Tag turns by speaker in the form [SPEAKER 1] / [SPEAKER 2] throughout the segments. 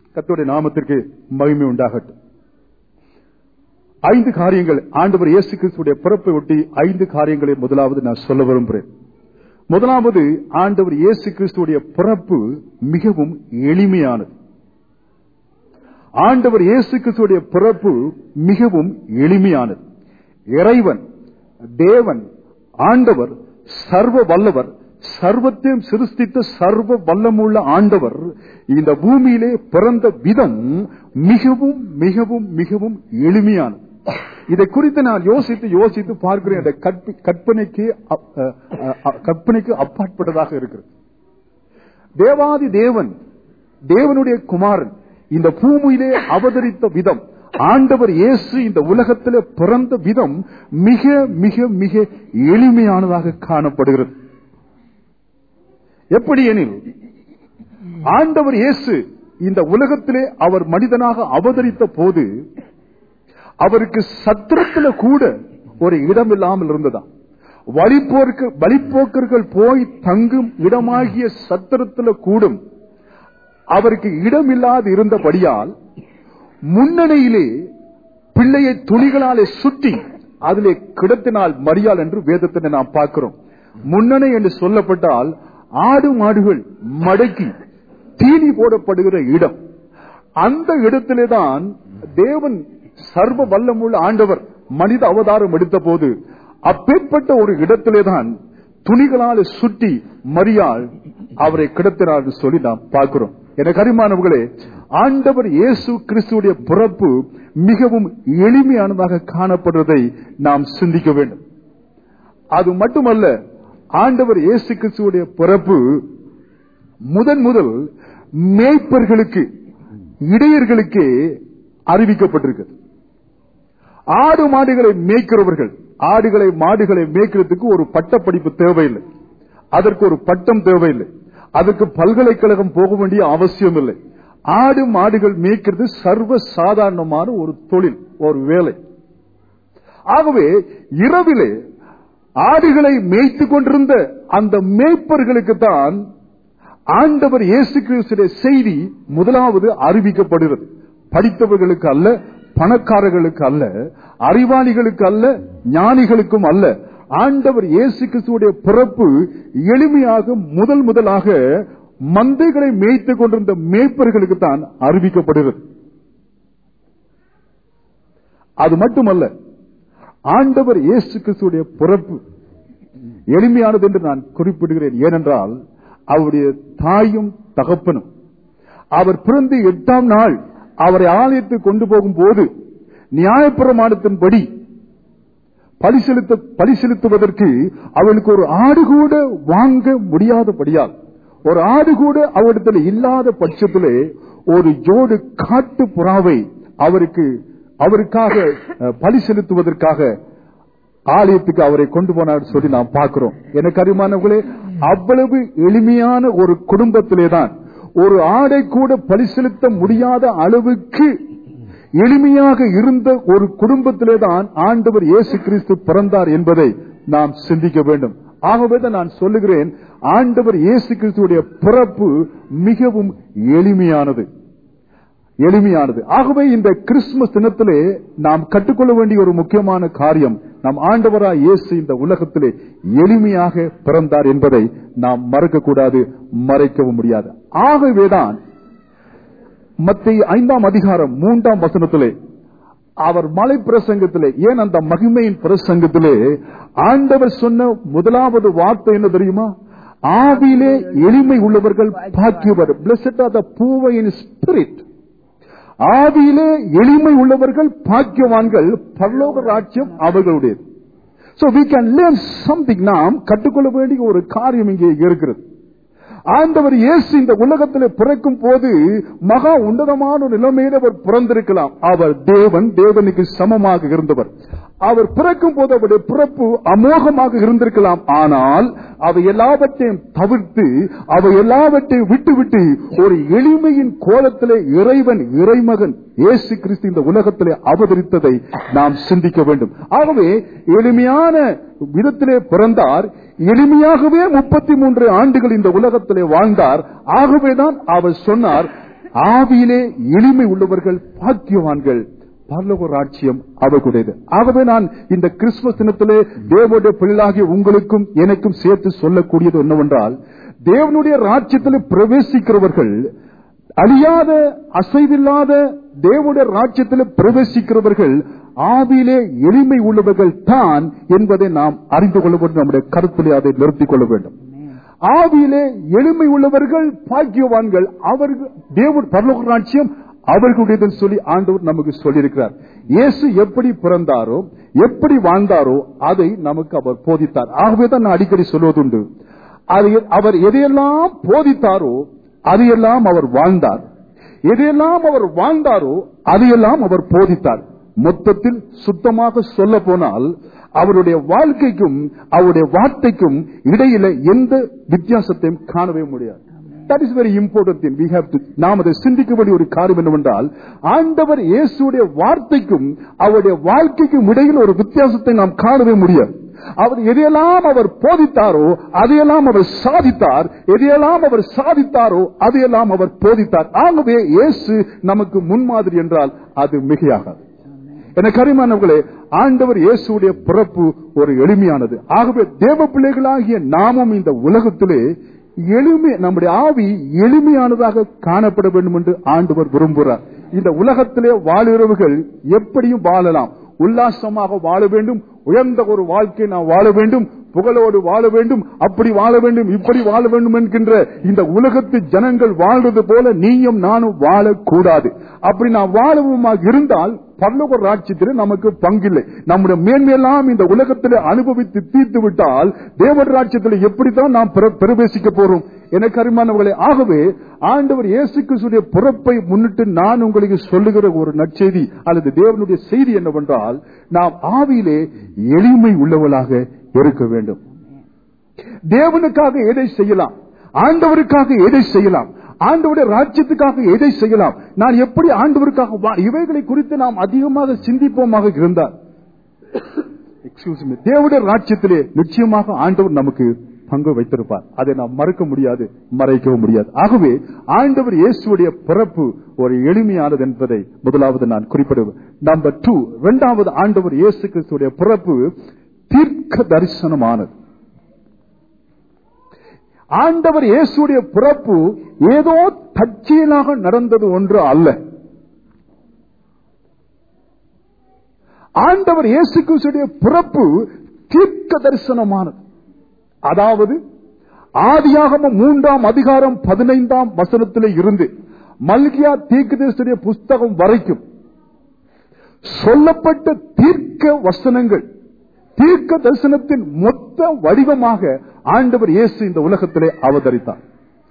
[SPEAKER 1] கர்த்தருடைய நாமத்திற்கு மகிமை உண்டாகட்டும் ஐந்து காரியங்கள் ஆண்டவர் இயேசு கிறிஸ்துடைய பிறப்பை ஒட்டி ஐந்து காரியங்களை முதலாவது நான் சொல்ல விரும்புகிறேன் முதலாவது ஆண்டவர் இயேசு கிறிஸ்துடைய பிறப்பு மிகவும் எளிமையானது ஆண்டவர் இயேசு கிறிஸ்துடைய பிறப்பு மிகவும் எளிமையானது இறைவன் தேவன் ஆண்டவர் சர்வ வல்லவர் சர்வத்தையும் சிருஷ்டித்த சர்வ வல்லமுள்ள ஆண்டவர் இந்த பூமியிலே பிறந்த விதம் மிகவும் மிகவும் மிகவும் எளிமையானது இதை குறித்து நான் யோசித்து யோசித்து பார்க்கிறேன் அந்த கற்ப- கற்பனைக்கு அப்- அ- அ- அ- கற்பனைக்கு அப்பாற்பட்டதாக இருக்கிறது தேவாதி தேவன் தேவனுடைய குமாரன் இந்த பூமியிலே அவதரித்த விதம் ஆண்டவர் இயேசு இந்த உலகத்திலே பிறந்த விதம் மிக மிக மிக எளிமையானதாக காணப்படுகிறது எப்படி எனில் ஆண்டவர் இயேசு இந்த உலகத்திலே அவர் மனிதனாக அவதரித்த போது அவருக்கு சத்திரத்துல கூட ஒரு இடம் இல்லாமல் இருந்ததா வழிபோருக்கு வழிப்போக்கர்கள் போய் தங்கும் இடமாகிய சத்திரத்துல கூடும் அவருக்கு இடம் இல்லாது இருந்தபடியால் முன்னணியிலே பிள்ளையை துணிகளாலே சுற்றி அதிலே கிடத்தினால் மரியாள் என்று வேதத்தினை நாம் பார்க்கிறோம் முன்னணி என்று சொல்லப்பட்டால் ஆடு மாடுகள் மடக்கி தீனி போடப்படுகிற இடம் அந்த இடத்திலே தான் தேவன் சர்வ வல்லமுள்ள ஆண்டவர் மனித அவதாரம் எடுத்த போது அப்பேற்பட்ட ஒரு இடத்திலே தான் துணிகளால் சுற்றி மரியாள் அவரை கிடத்தினார் என்று சொல்லி நாம் பார்க்கிறோம் எனக்கு அரிமானவர்களே ஆண்டவர் இயேசு கிறிஸ்துடைய பிறப்பு மிகவும் எளிமையானதாக காணப்படுவதை நாம் சிந்திக்க வேண்டும் அது மட்டுமல்ல ஆண்டவர் இயேசு கிறிஸ்துடைய பிறப்பு முதன் முதல் மேய்ப்பர்களுக்கு இடையர்களுக்கே அறிவிக்கப்பட்டிருக்கிறது ஆடு மாடுகளை மேய்க்கிறவர்கள் ஆடுகளை மாடுகளை மேய்க்கிறதுக்கு ஒரு பட்டப்படிப்பு தேவையில்லை அதற்கு ஒரு பட்டம் தேவையில்லை அதற்கு பல்கலைக்கழகம் போக வேண்டிய அவசியம் இல்லை ஆடு மாடுகள் மேய்க்கிறது சர்வ சாதாரணமான ஒரு தொழில் ஒரு வேலை ஆகவே இரவிலே ஆடுகளை மேய்த்துக் கொண்டிருந்த அந்த மேய்ப்பர்களுக்கு தான் ஆண்டவர் இயேசு கிறிஸ்துடைய செய்தி முதலாவது அறிவிக்கப்படுகிறது படித்தவர்களுக்கு அல்ல பணக்காரர்களுக்கு அல்ல அறிவாளிகளுக்கு அல்ல ஞானிகளுக்கும் அல்ல ஆண்டவர் இயேசு கிறிஸ்துடைய பிறப்பு எளிமையாக முதல் முதலாக மந்தைகளை மேய்த்துக் கொண்டிருந்த மேய்ப்பர்களுக்கு தான் அறிவிக்கப்படுகிறது அது மட்டுமல்ல ஆண்டவர் இயேசு கிறிஸ்துடைய பிறப்பு எளிமையானது என்று நான் குறிப்பிடுகிறேன் ஏனென்றால் அவருடைய தாயும் தகப்பனும் அவர் பிறந்து எட்டாம் நாள் அவரை ஆலயத்துக்கு கொண்டு போகும் போது நியாயப்பிரமாணத்தின்படி பலி செலுத்த பலி செலுத்துவதற்கு அவளுக்கு ஒரு ஆடு கூட வாங்க முடியாதபடியால் ஒரு ஆடு கூட அவரிடத்தில் இல்லாத பட்சத்திலே ஒரு ஜோடு காட்டு புறாவை அவருக்கு அவருக்காக அஹ், பலி செலுத்துவதற்காக ஆலயத்துக்கு அவரை கொண்டு போனார் சொல்லி நாம் பார்க்கிறோம் எனக்கு அறிமானவர்களே அவ்வளவு எளிமையான ஒரு குடும்பத்திலே தான் ஒரு ஆடை கூட பலி செலுத்த முடியாத அளவுக்கு எளிமையாக இருந்த ஒரு குடும்பத்திலே தான் ஆண்டவர் இயேசு கிறிஸ்து பிறந்தார் என்பதை நாம் சிந்திக்க வேண்டும் ஆகவே தான் நான் சொல்லுகிறேன் ஆண்டவர் இயேசு கிறிஸ்துடைய பிறப்பு மிகவும் எளிமையானது எளிமையானது ஆகவே இந்த கிறிஸ்துமஸ் தினத்திலே நாம் கற்றுக்கொள்ள வேண்டிய ஒரு முக்கியமான காரியம் நம் ஆண்டவராய் இயேசு இந்த உலகத்திலே எளிமையாக பிறந்தார் என்பதை நாம் மறக்கக்கூடாது மறைக்கவும் முடியாது ஆகவேதான் மத்திய ஐந்தாம் அதிகாரம் மூன்றாம் வசனத்திலே அவர் மலை பிரசங்கத்திலே ஏன் அந்த மகிமையின் பிரசங்கத்திலே ஆண்டவர் சொன்ன முதலாவது வார்த்தை என்ன தெரியுமா ஆவியிலே எளிமை உள்ளவர்கள் பாக்கியவர் பிளஸட் ஆர் த பூவை இன் ஸ்பிரிட் ஆவியிலே எளிமை உள்ளவர்கள் பாக்கியவான்கள் பரலோக ராஜ்யம் அவர்களுடையது so we can learn something நாம் கற்றுக்கொள்ள வேண்டிய ஒரு காரியம் இங்கே இருக்கிறது ஆண்டவர் இயேசு இந்த உலகத்தில் பிறக்கும் போது மகா உன்னதமான ஒரு நிலைமையில் அவர் பிறந்திருக்கலாம் அவர் தேவன் தேவனுக்கு சமமாக இருந்தவர் அவர் பிறக்கும் போது அவருடைய பிறப்பு அமோகமாக இருந்திருக்கலாம் ஆனால் அவை எல்லாவற்றையும் தவிர்த்து அவை எல்லாவற்றையும் விட்டுவிட்டு ஒரு எளிமையின் கோலத்திலே இறைவன் இறைமகன் இயேசு கிறிஸ்து இந்த உலகத்திலே அவதரித்ததை நாம் சிந்திக்க வேண்டும் ஆகவே எளிமையான விதத்திலே பிறந்தார் எளிமையாகவே முப்பத்தி மூன்று ஆண்டுகள் இந்த உலகத்திலே வாழ்ந்தார் ஆகவேதான் அவர் சொன்னார் ஆவியிலே எளிமை உள்ளவர்கள் பாக்கியவான்கள் பரலோக ராட்சியம் அவர்களுடையது ஆகவே நான் இந்த கிறிஸ்துமஸ் தினத்திலே தேவனுடைய பிள்ளைகளாகிய உங்களுக்கும் எனக்கும் சேர்த்து சொல்லக்கூடியது என்னவென்றால் தேவனுடைய ராட்சியத்தில் பிரவேசிக்கிறவர்கள் அழியாத அசைவில்லாத தேவனுடைய ராஜ்யத்தில் பிரவேசிக்கிறவர்கள் ஆவியிலே எளிமை உள்ளவர்கள் தான் என்பதை நாம் அறிந்து கொள்ள வேண்டும் நம்முடைய கருத்திலே அதை நிறுத்திக் கொள்ள வேண்டும் ஆவியிலே எளிமை உள்ளவர்கள் பாக்கியவான்கள் அவர்கள் தேவன் பரலோக ராட்சியம் அவர்களுடையது சொல்லி ஆண்டவர் நமக்கு சொல்லியிருக்கிறார் இயேசு எப்படி பிறந்தாரோ எப்படி வாழ்ந்தாரோ அதை நமக்கு அவர் போதித்தார் ஆகவே தான் நான் அடிக்கடி சொல்வதுண்டு அது அவர் எதையெல்லாம் போதித்தாரோ அதையெல்லாம் அவர் வாழ்ந்தார் எதையெல்லாம் அவர் வாழ்ந்தாரோ அதையெல்லாம் அவர் போதித்தார் மொத்தத்தில் சுத்தமாக சொல்ல போனால் அவருடைய வாழ்க்கைக்கும் அவருடைய வார்த்தைக்கும் இடையில எந்த வித்தியாசத்தையும் காணவே முடியாது that is very important thing we have to நாம் அதை சிந்திக்க வேண்டிய ஒரு காரியம் என்னவென்றால் ஆண்டவர் இயேசுடைய வார்த்தைக்கும் அவருடைய வாழ்க்கைக்கும் இடையில் ஒரு வித்தியாசத்தை நாம் காணவே முடியாது அவர் எதையெல்லாம் அவர் போதித்தாரோ அதையெல்லாம் அவர் சாதித்தார் எதையெல்லாம் அவர் சாதித்தாரோ அதையெல்லாம் அவர் போதித்தார் ஆகவே இயேசு நமக்கு முன்மாதிரி என்றால் அது மிகையாகாது என கரிமானவர்களே ஆண்டவர் இயேசுடைய பிறப்பு ஒரு எளிமையானது ஆகவே தேவ பிள்ளைகளாகிய நாமும் இந்த உலகத்திலே எளிமை நம்முடைய ஆவி எளிமையானதாக காணப்பட வேண்டும் என்று ஆண்டவர் விரும்புகிறார் இந்த உலகத்திலே வாழுறவர்கள் எப்படியும் வாழலாம் உல்லாசமாக வாழ வேண்டும் உயர்ந்த ஒரு வாழ்க்கை நாம் வாழ வேண்டும் புகழோடு வாழ வேண்டும் அப்படி வாழ வேண்டும் இப்படி வாழ வேண்டும் என்கின்ற இந்த உலகத்து ஜனங்கள் வாழ்றது போல நீயும் நானும் வாழக்கூடாது அப்படி நான் வாழவுமாக இருந்தால் பல்லவ ராட்சியத்தில் நமக்கு பங்கில்லை நம்முடைய மேன்மையெல்லாம் இந்த உலகத்தில் அனுபவித்து தீர்த்து விட்டால் தேவன் ராட்சியத்தில் எப்படித்தான் நாம் பிரவேசிக்க போறோம் எனக்கு அருமானவர்களே ஆகவே ஆண்டவர் இயேசு கிறிஸ்துடைய பிறப்பை முன்னிட்டு நான் உங்களுக்கு சொல்லுகிற ஒரு நற்செய்தி அல்லது தேவனுடைய செய்தி என்னவென்றால் நாம் ஆவியிலே எளிமை உள்ளவளாக இருக்க வேண்டும் தேவனுக்காக எதை செய்யலாம் ஆண்டவருக்காக எதை செய்யலாம் ஆண்டவருடைய ராஜ்யத்துக்காக எதை செய்யலாம் நான் எப்படி ஆண்டவருக்காக இவைகளை குறித்து நாம் அதிகமாக சிந்திப்போமாக இருந்தார் எக்ஸ்கியூஸ் மீ தேவனுடைய ராஜ்யத்திலே நிச்சயமாக ஆண்டவர் நமக்கு பங்கு வைத்திருப்பார் அதை நாம் மறுக்க முடியாது மறைக்கவும் முடியாது ஆகவே ஆண்டவர் இயேசுடைய பிறப்பு ஒரு எளிமையானது என்பதை முதலாவது நான் குறிப்பிடுவேன் நம்பர் டூ இரண்டாவது ஆண்டவர் இயேசு கிறிஸ்துடைய பிறப்பு தீர்க்க தரிசனமானது ஆண்டவர் இயேசுடைய பிறப்பு ஏதோ தற்செயலாக நடந்தது ஒன்று அல்ல ஆண்டவர் இயேசு கிறிஸ்துடைய பிறப்பு தீர்க்க தரிசனமானது அதாவது ஆதியாகம மூன்றாம் அதிகாரம் பதினைந்தாம் வசனத்திலே இருந்து மல்கியா தீர்க்கதரிசனுடைய புஸ்தகம் வரைக்கும் சொல்லப்பட்ட தீர்க்க வசனங்கள் தீர்க்க தரிசனத்தின் மொத்த வடிவமாக ஆண்டவர் இயேசு இந்த உலகத்திலே அவதரித்தார்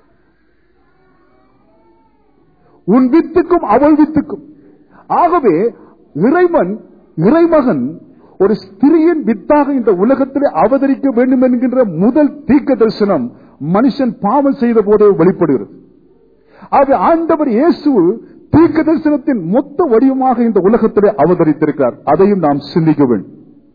[SPEAKER 1] உன் வித்துக்கும் அவள் வித்துக்கும் ஆகவே இறைவன் இறைமகன் ஒரு ஸ்திரியின் வித்தாக இந்த உலகத்திலே அவதரிக்க வேண்டும் என்கின்ற முதல் தீர்க்க தரிசனம் மனுஷன் பாவம் செய்த போதே வெளிப்படுகிறது ஆகவே ஆண்டவர் இயேசு தீர்க்க தரிசனத்தின் மொத்த வடிவமாக இந்த உலகத்திலே அவதரித்திருக்கிறார் அதையும் நாம் சிந்திக்க வேண்டும்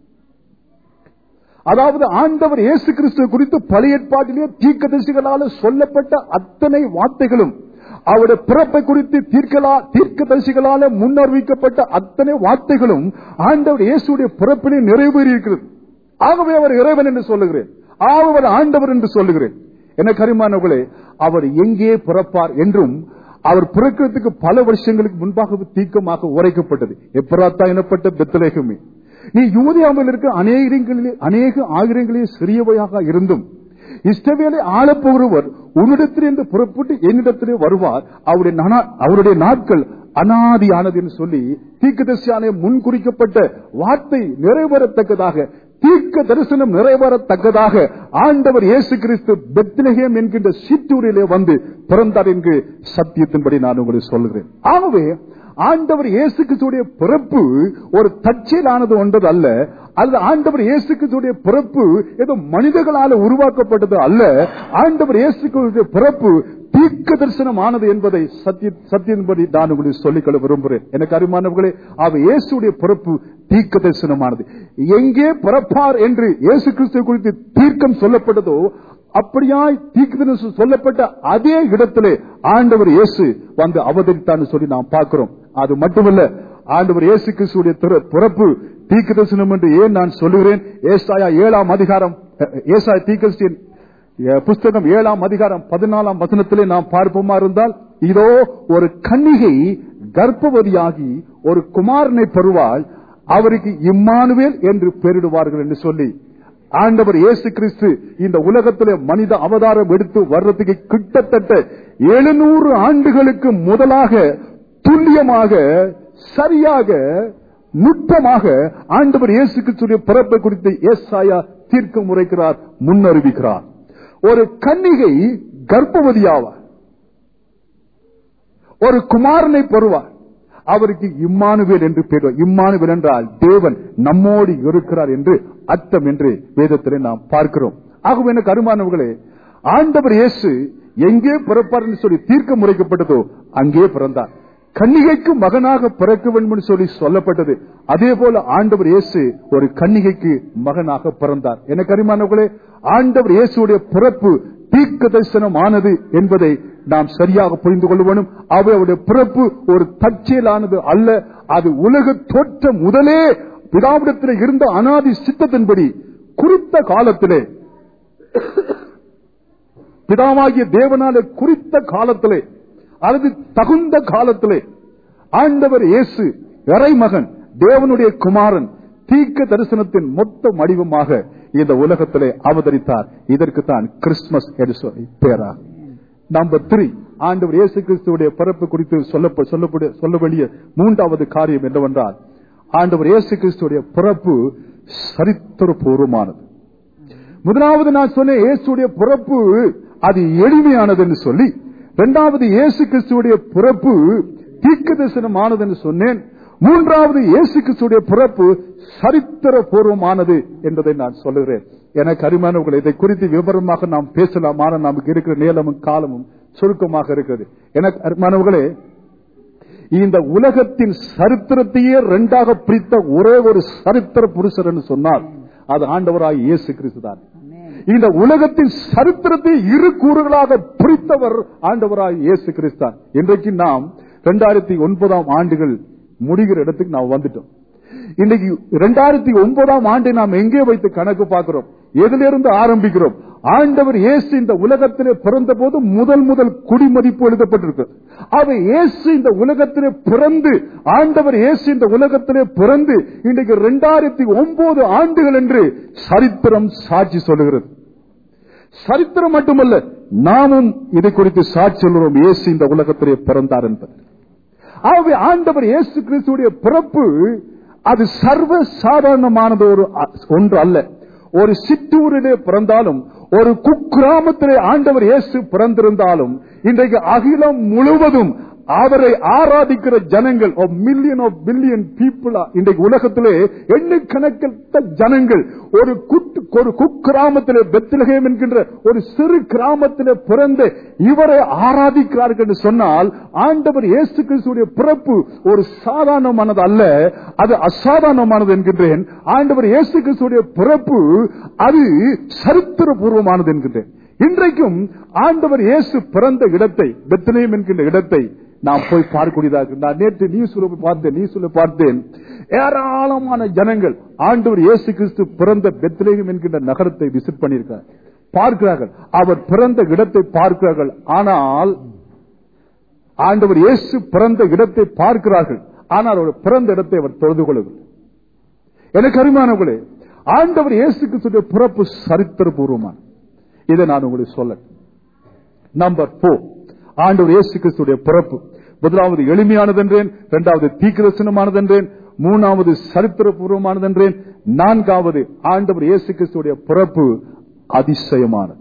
[SPEAKER 1] அதாவது ஆண்டவர் இயேசு கிறிஸ்துவ குறித்து பழைய ஏற்பாட்டிலே தீர்க்கதரிசிகளால் சொல்லப்பட்ட அத்தனை வார்த்தைகளும் அவருடைய பிறப்பை குறித்து தீர்க்கலா தீர்க்க தரிசிகளால முன்னறிவிக்கப்பட்ட அத்தனை வார்த்தைகளும் ஆண்டவர் இயேசுடைய பிறப்பிலே நிறைவேறி இருக்கிறது ஆகவே அவர் இறைவன் என்று சொல்லுகிறேன் அவர் ஆண்டவர் என்று சொல்லுகிறேன் என கரிமானவர்களே அவர் எங்கே பிறப்பார் என்றும் அவர் பிறக்கிறதுக்கு பல வருஷங்களுக்கு முன்பாக தீர்க்கமாக உரைக்கப்பட்டது எப்பராத்தா எனப்பட்ட பெத்தலேகமே நீ யூதியாவில் இருக்க அநேகங்களிலே அநேக ஆயிரங்களிலே சிறியவையாக இருந்தும் இஷ்டவேலை ஆளப்போகிறவர் உன்னிடத்திலிருந்து புறப்பட்டு என்னிடத்திலே வருவார் அவருடைய நனா- அவருடைய நாட்கள் அனாதியானது என்று சொல்லி தீர்க்கதரிசியான முன்குறிக்கப்பட்ட வார்த்தை நிறைவேறத்தக்கதாக தீர்க்க தரிசனம் நிறைவேறத்தக்கதாக ஆண்டவர் இயேசு கிறிஸ்து பெத்லஹேம் என்கின்ற சிற்றூரிலே வந்து பிறந்தார் என்று சத்தியத்தின்படி நான் உங்களுக்கு சொல்கிறேன் ஆகவே ஆண்டவர் இயேசு கிறிஸ்துடைய பிறப்பு ஒரு தற்செயலானது ஒன்றது அல்ல அல்லது ஆண்டவர் இயேசு கிறிஸ்துடைய பிறப்பு ஏதோ மனிதர்களால் உருவாக்கப்பட்டது அல்ல ஆண்டவர் இயேசு கிறிஸ்துடைய பிறப்பு தீர்க்க தரிசனமானது என்பதை சத்திய சத்தியன்படி நான் உங்களுக்கு சொல்லிக்கொள்ள விரும்புகிறேன் எனக்கு அருமானவர்களே அவ இயேசுடைய பிறப்பு தீர்க்க தரிசனமானது எங்கே பிறப்பார் என்று இயேசு கிறிஸ்துவ குறித்து தீர்க்கம் சொல்லப்பட்டதோ அப்படியாய் தீர்க்கதரிசி சொல்லப்பட்ட அதே இடத்திலே ஆண்டவர் இயேசு வந்து அவதரித்தான்னு சொல்லி நாம் பார்க்கிறோம் அது மட்டுமல்ல ஆண்டவர் இயேசு கிறிஸ்துடைய திற- பிறப்பு தீர்க்கதரிசனம் என்று ஏன் நான் சொல்லுகிறேன் ஏசாயா ஏழாம் அதிகாரம் அஹ், ஏசாயா தீர்க்கதரிசியின் அஹ், புஸ்தகம் ஏழாம் அதிகாரம் பதினாலாம் வசனத்திலே நாம் பார்ப்போமா இருந்தால் இதோ ஒரு கன்னிகை கர்ப்பவதியாகி ஒரு குமாரனை பெறுவாள் அவருக்கு இம்மானுவேல் என்று பெயரிடுவார்கள் என்று சொல்லி ஆண்டவர் இயேசு கிறிஸ்து இந்த உலகத்திலே மனித அவதாரம் எடுத்து வர்றதுக்கு கிட்டத்தட்ட எழுநூறு ஆண்டுகளுக்கு முதலாக துல்லியமாக சரியாக நுட்பமாக ஆண்டவர் இயேசு கிறிஸ்துடைய பிறப்பை குறித்து ஏசாயா தீர்க்க முறைக்கிறார் முன்னறிவிக்கிறார் ஒரு கன்னிகை கர்ப்பவதியாவார் ஒரு குமாரனை பெறுவார் அவருக்கு இம்மானுவேல் என்று பெயர் இம்மானுவேல் என்றால் தேவன் நம்மோடு இருக்கிறார் என்று அர்த்தம் என்று வேதத்திலே நாம் பார்க்கிறோம் ஆகவே எனக்கு அருமானவர்களே ஆண்டவர் இயேசு எங்கே பிறப்பார் என்று சொல்லி தீர்க்க முறைக்கப்பட்டதோ அங்கே பிறந்தார் கன்னிகைக்கு மகனாக பிறக்க வேண்டும் என்று சொல்லி சொல்லப்பட்டது அதே போல ஆண்டவர் இயேசு ஒரு கன்னிகைக்கு மகனாக பிறந்தார் எனக்கு அருமானவர்களே ஆண்டவர் இயேசுடைய பிறப்பு தீர்க்க தரிசனமானது என்பதை நாம் சரியாக புரிந்து கொள்ள வேண்டும் அவருடைய பிறப்பு ஒரு தற்செயலானது அல்ல அது உலக தோற்றம் முதலே பிதாவிடத்தில் இருந்த அனாதி சித்தத்தின்படி குறித்த காலத்திலே பிதாவாகிய தேவனாலே குறித்த காலத்திலே அல்லது தகுந்த காலத்திலே ஆண்டவர் இயேசு இறைமகன் தேவனுடைய குமாரன் தீர்க்க தரிசனத்தின் மொத்த வடிவமாக இந்த உலகத்திலே அவதரித்தார் இதற்கு தான் கிறிஸ்துமஸ் என்று சொல்லி பேரா நம்பர் த்ரீ ஆண்டவர் இயேசு கிறிஸ்துவுடைய பிறப்பு குறித்து சொல்லப்ப- சொல்லப்பட சொல்ல வேண்டிய மூன்றாவது காரியம் என்னவென்றால் ஆண்டவர் இயேசு கிறிஸ்துவுடைய பிறப்பு சரித்திரபூர்வமானது முதலாவது நான் சொன்னேன் இயேசுடைய பிறப்பு அது எளிமையானது என்று சொல்லி இரண்டாவது இயேசு கிறிஸ்துவுடைய பிறப்பு தீர்க்க தரிசனமானது என்று சொன்னேன் மூன்றாவது இயேசு கிறிஸ்துடைய பிறப்பு சரித்திர பூர்வமானது என்பதை நான் சொல்லுகிறேன் எனக்கு அருமானவர்கள் இதை குறித்து விவரமாக நாம் பேசலாம் ஆனால் நமக்கு இருக்கிற நேரமும் காலமும் சுருக்கமாக இருக்கிறது எனக்கு அருமானவர்களே இந்த உலகத்தின் சரித்திரத்தையே இரண்டாக பிரித்த ஒரே ஒரு சரித்திர புருஷர் என்று சொன்னால் அது ஆண்டவராய் இயேசு கிறிஸ்து தான் இந்த உலகத்தின் சரித்திரத்தை இரு கூறுகளாக பிரித்தவர் ஆண்டவராய் இயேசு கிறிஸ்தான் இன்றைக்கு நாம் இரண்டாயிரத்தி ஒன்பதாம் ஆண்டுகள் முடிகிற இடத்துக்கு நாம் வந்துட்டோம் இன்னைக்கு இரண்டாயிரத்தி ஒன்பதாம் ஆண்டை நாம் எங்கே வைத்து கணக்கு பார்க்கிறோம் எதிலிருந்து ஆரம்பிக்கிறோம் ஆண்டவர் இயேசு இந்த உலகத்திலே பிறந்த போது முதல் முதல் குடிமதிப்பு எழுதப்பட்டிருக்கு அவை இயேசு இந்த உலகத்திலே பிறந்து ஆண்டவர் இயேசு இந்த உலகத்திலே பிறந்து இன்றைக்கு இரண்டாயிரத்தி ஒன்பது ஆண்டுகள் என்று சரித்திரம் சாட்சி சொல்லுகிறது சரித்திரம் மட்டுமல்ல நாமும் இதை குறித்து சாட்சி சொல்கிறோம் இயேசு இந்த உலகத்திலே பிறந்தார் என்பது ஆகவே ஆண்டவர் இயேசு கிறிஸ்துடைய பிறப்பு அது சர்வ சாதாரணமானது ஒரு அ- ஒன்று அல்ல ஒரு சிற்றூரிலே பிறந்தாலும் ஒரு குக்கிராமத்திலே ஆண்டவர் இயேசு பிறந்திருந்தாலும் இன்றைக்கு அகிலம் முழுவதும் அவரை ஆராதிக்கிற ஜனங்கள் மில்லியன் ஆஃப் பில்லியன் பீப்புள் இன்றைக்கு உலகத்திலே எண்ணிக்கணக்கிட்ட ஜனங்கள் ஒரு குட்டு ஒரு குக்கிராமத்திலே பெத்லகேம் என்கின்ற ஒரு சிறு கிராமத்திலே பிறந்த இவரை ஆராதிக்கிறார்கள் என்று சொன்னால் ஆண்டவர் இயேசு கிறிஸ்துடைய பிறப்பு ஒரு சாதாரணமானது அல்ல அது அசாதாரணமானது என்கின்றேன் ஆண்டவர் இயேசு கிறிஸ்துடைய பிறப்பு அது சரித்திரபூர்வமானது என்கின்றேன் இன்றைக்கும் ஆண்டவர் இயேசு பிறந்த இடத்தை பெத்லகேம் என்கின்ற இடத்தை நாம் போய் பார்க்கக்கூடியதாக இருக்கு. நான் நேற்று நியூஸ்ல போய் பார்த்தேன் நியூஸ்ல பார்த்தேன் ஏராளமான ஜனங்கள் ஆண்டவர் இயேசு கிறிஸ்து பிறந்த பெத்லேகம் என்கின்ற நகரத்தை விசிட் பண்ணியிருக்கார் பார்க்கிறார்கள் அவர் பிறந்த இடத்தை பார்க்கிறார்கள் ஆனால் ஆண்டவர் இயேசு பிறந்த இடத்தை பார்க்கிறார்கள் ஆனால் அவர் பிறந்த இடத்தை அவர் தொழுது கொள்ளவில்லை எனக்கு அருமானவர்களே ஆண்டவர் இயேசு கிறிஸ்துடைய பிறப்பு சரித்திரபூர்வமான இதை நான் உங்களுக்கு சொல்ல நம்பர் போர் ஆண்டவர் இயேசு கிறிஸ்துடைய பிறப்பு முதலாவது எளிமையானது என்றேன் இரண்டாவது தீக்கிரசனமானது என்றேன் மூணாவது சரித்திரபூர்வமானது என்றேன் நான்காவது ஆண்டவர் இயேசு கிறிஸ்துடைய பிறப்பு அதிசயமானது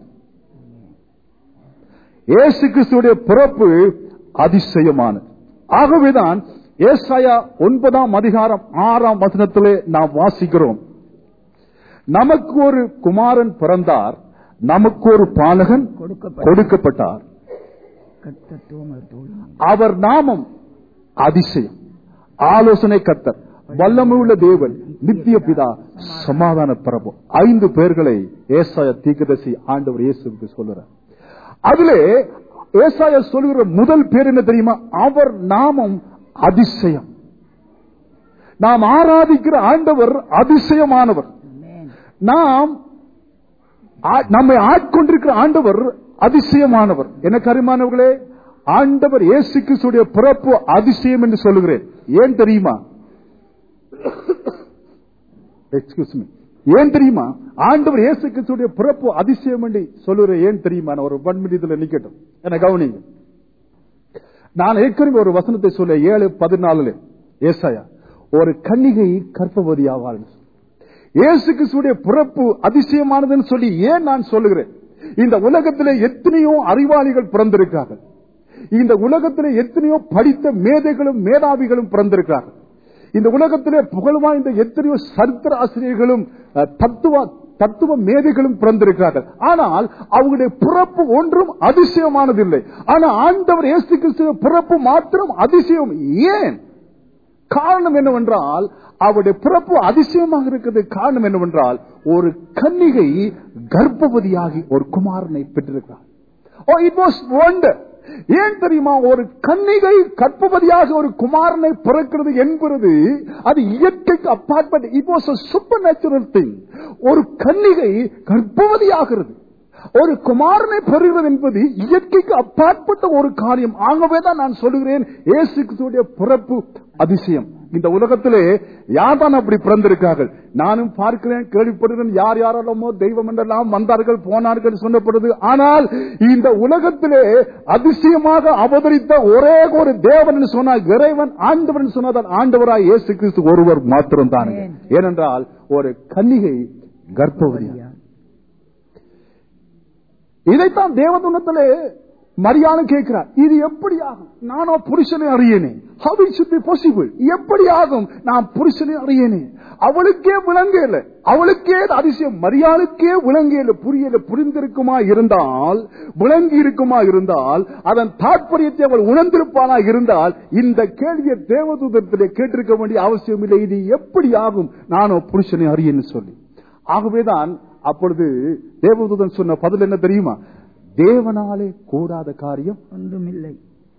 [SPEAKER 1] இயேசு கிறிஸ்துடைய பிறப்பு அதிசயமானது ஆகவேதான் ஏசாயா ஒன்பதாம் அதிகாரம் ஆறாம் வசனத்திலே நாம் வாசிக்கிறோம் நமக்கு ஒரு குமாரன் பிறந்தார் நமக்கு ஒரு பாலகன்
[SPEAKER 2] கொடுக்கப்பட்ட
[SPEAKER 1] கொடுக்கப்பட்டார்
[SPEAKER 2] கர்த்தத்துவம் அவர் தோளும்
[SPEAKER 1] அவர் நாமம் அதிசயம் ஆலோசனை கர்த்தர் வல்லமையுள்ள தேவன் நித்திய பிதா சமாதான பிரபு ஐந்து பேர்களை ஏசாய தீர்க்கதரிசி ஆண்டவர் இயேசுக்கு சொல்லுறார் அதிலே ஏசாயா சொல்லுகிற முதல் பேர் என்ன தெரியுமா அவர் நாமம் அதிசயம் நாம் ஆராதிக்கிற ஆண்டவர் அதிசயமானவர் நாம் ஆ- நம்மை ஆட்கொண்டிருக்கிற ஆண்டவர் அதிசயமானவர் எனக்கு அருமானவர்களே ஆண்டவர் இயேசு கிறிஸ்துடைய பிறப்பு அதிசயம் என்று சொல்லுகிறேன் ஏன் தெரியுமா எக்ஸ்கியூஸ் மீ ஏன் தெரியுமா ஆண்டவர் இயேசு கிறிஸ்துடைய பிறப்பு அதிசயம் என்று சொல்லுகிறேன் ஏன் தெரியுமா நான் ஒரு ஒன் மினிட்ல நிக்கட்டும் என கவனிங்க நான் ஏற்கனவே ஒரு வசனத்தை சொல்ல ஏழு பதினாலுல ஏசாயா ஒரு கன்னிகை கற்பவதி ஆவாள் இயேசு கிறிஸ்துடைய பிறப்பு அதிசயமானதுன்னு சொல்லி ஏன் நான் சொல்லுகிறேன் இந்த உலகத்திலே எத்தனையோ அறிவாளிகள் பிறந்திருக்கிறார்கள் இந்த உலகத்திலே எத்தனையோ படித்த மேதைகளும் மேதாவிகளும் பிறந்திருக்கிறார்கள் இந்த உலகத்திலே புகழ் வாய்ந்த எத்தனையோ சரித்திர ஆசிரியர்களும் அஹ், தத்துவ தத்துவ மேதைகளும் பிறந்திருக்கிறார்கள் ஆனால் அவங்களுடைய பிறப்பு ஒன்றும் அதிசயமானதில்லை ஆனா ஆண்டவர் இயேசு கிறிஸ்துவ பிறப்பு மாத்திரம் அதிசயம் ஏன் காரணம் என்னவென்றால் அவருடைய பிறப்பு அதிசயமாக இருக்கிறது காரணம் என்னவென்றால் ஒரு கன்னிகை கர்ப்பவதியாகி ஒரு குமாரனை பெற்றிருக்கிறார் ஓ இட் வாஸ் wonder ஏன் தெரியுமா ஒரு கன்னிகை கற்பவதியாக ஒரு குமாரனை பிறக்கிறது என்பது அது இயற்கைக்கு அப்பாற்பட்ட it was supernatural thing ஒரு கன்னிகை கர்ப்பவதியாகிறது ஒரு குமாரனை பெறுகிறது என்பது இயற்கைக்கு அப்பாற்பட்ட ஒரு காரியம் ஆகவேதான் நான் சொல்லுகிறேன் இயேசு கிறிஸ்துவுடைய பிறப்பு அதிசயம் இந்த உலகத்திலே யார்தான் அப்படி பிறந்திருக்கார்கள் நானும் பார்க்கிறேன் கேள்விப்படுகிறேன் யார் யாரெல்லாமோ தெய்வம் என்றெல்லாம் வந்தார்கள் போனார்கள் சொல்லப்படுது ஆனால் இந்த உலகத்திலே அதிசயமாக அவதரித்த ஒரே ஒரு தேவன் என்று சொன்னால் இறைவன் ஆண்டவன் என்று சொன்னால் ஆண்டவராய் இயேசு கிறிஸ்து ஒருவர் மாத்திரம் தான் ஏனென்றால் ஒரு கன்னிகை கர்ப்பவதி இதைத்தான் தேவதுனத்திலே மரியாதை கேட்கிறார் இது எப்படி ஆகும் நானோ புருஷனை அறியேனே how it should be possible எப்படி ஆகும் நான் புருஷனை அறியேனே அவளுக்கே விளங்கல அவளுக்கே அது அதிசயம் மரியாளுக்கே விளங்கல புரியல புரிந்திருக்குமா இருந்தால் விளங்கி இருக்குமா இருந்தால் அதன் தாற்பயத்தை அவள் உணர்ந்திருப்பானா இருந்தால் இந்த கேள்வியை தேவதூதத்திலே கேட்டிருக்க வேண்டிய அவசியம் இல்லை இது எப்படி ஆகும் நானோ புருஷனை அறியேன்னு சொல்லி ஆகவேதான் அப்பொழுது தேவதூதன் சொன்ன பதில் என்ன தெரியுமா தேவனாலே கூடாத காரியம்
[SPEAKER 2] ஒன்றுமில்லை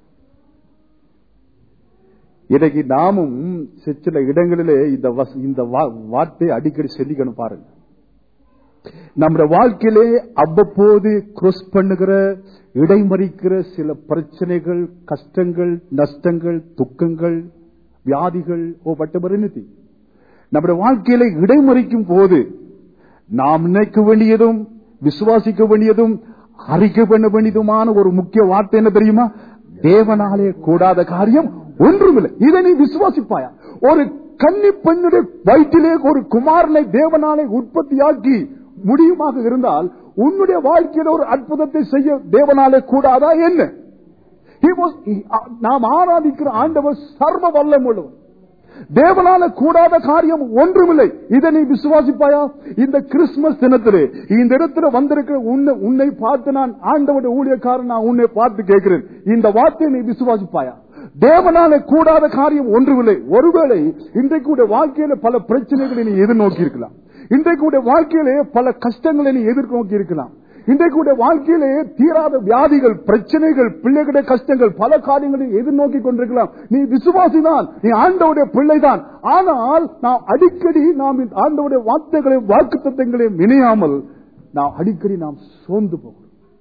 [SPEAKER 1] இன்னைக்கு நாமும் சி- சில இடங்களிலே இந்த வச- இந்த வா- வார்த்தை அடிக்கடி சொல்லிக்கணும் பாருங்க நம்முடைய வாழ்க்கையிலே அவ்வப்போது cross பண்ணுகிற இடைமறிக்கிற சில பிரச்சனைகள் கஷ்டங்கள் நஷ்டங்கள் துக்கங்கள் வியாதிகள் ஓ whatever anything நம்முடைய வாழ்க்கையில இடைமறிக்கும் போது நாம் நினைக்க வேண்டியதும் விசுவாசிக்க வேண்டியதும் அறிக்கை பண்ண வேண்டியதுமான ஒரு முக்கிய வார்த்தை என்ன தெரியுமா தேவனாலே கூடாத காரியம் ஒன்றுமில்லை இதை நீ விசுவாசிப்பாயா ஒரு கன்னி பெண்ணுடைய வயிற்றிலே ஒரு குமாரனை தேவனாலே உற்பத்தியாக்கி முடியுமாக இருந்தால் உன்னுடைய வாழ்க்கையில ஒரு அற்புதத்தை செய்ய தேவனாலே கூடாதா என்ன He was- he- நாம் ஆராதிக்கிற ஆண்டவர் சர்வ வல்லம் உள்ளவர் தேவனால கூடாத காரியம் ஒன்றுமில்லை இதை நீ விசுவாசிப்பாயா இந்த கிறிஸ்துமஸ் தினத்திலே இந்த இடத்துல வந்திருக்கிற உன்னை உன்னை பார்த்து நான் ஆண்டவருடைய ஊழியக்காரன் நான் உன்னை பார்த்து கேட்கிறேன் இந்த வார்த்தையை நீ விசுவாசிப்பாயா தேவனால கூடாத காரியம் ஒன்றுமில்லை ஒருவேளை இன்றைக்கு உடைய வாழ்க்கையில பல பிரச்சனைகளை நீ எதிர்நோக்கி இருக்கலாம் இன்றைக்கு உடைய வாழ்க்கையிலே பல கஷ்டங்களை நீ எதிர்நோக்கி இருக்கலாம் இன்றைக்கு உடைய வாழ்க்கையிலே தீராத வியாதிகள் பிரச்சனைகள் பிள்ளைகளுடைய கஷ்டங்கள் பல காரியங்களை எதிர்நோக்கி கொண்டிருக்கலாம் நீ விசுவாசிதான் நீ ஆண்டவுடைய பிள்ளைதான் ஆனால் நாம் அடிக்கடி நாம் இந்த ஆண்டவுடைய வார்த்தைகளையும் வாக்கு தத்தங்களையும் இணையாமல் நாம் அடிக்கடி நாம் சோர்ந்து போகிறோம்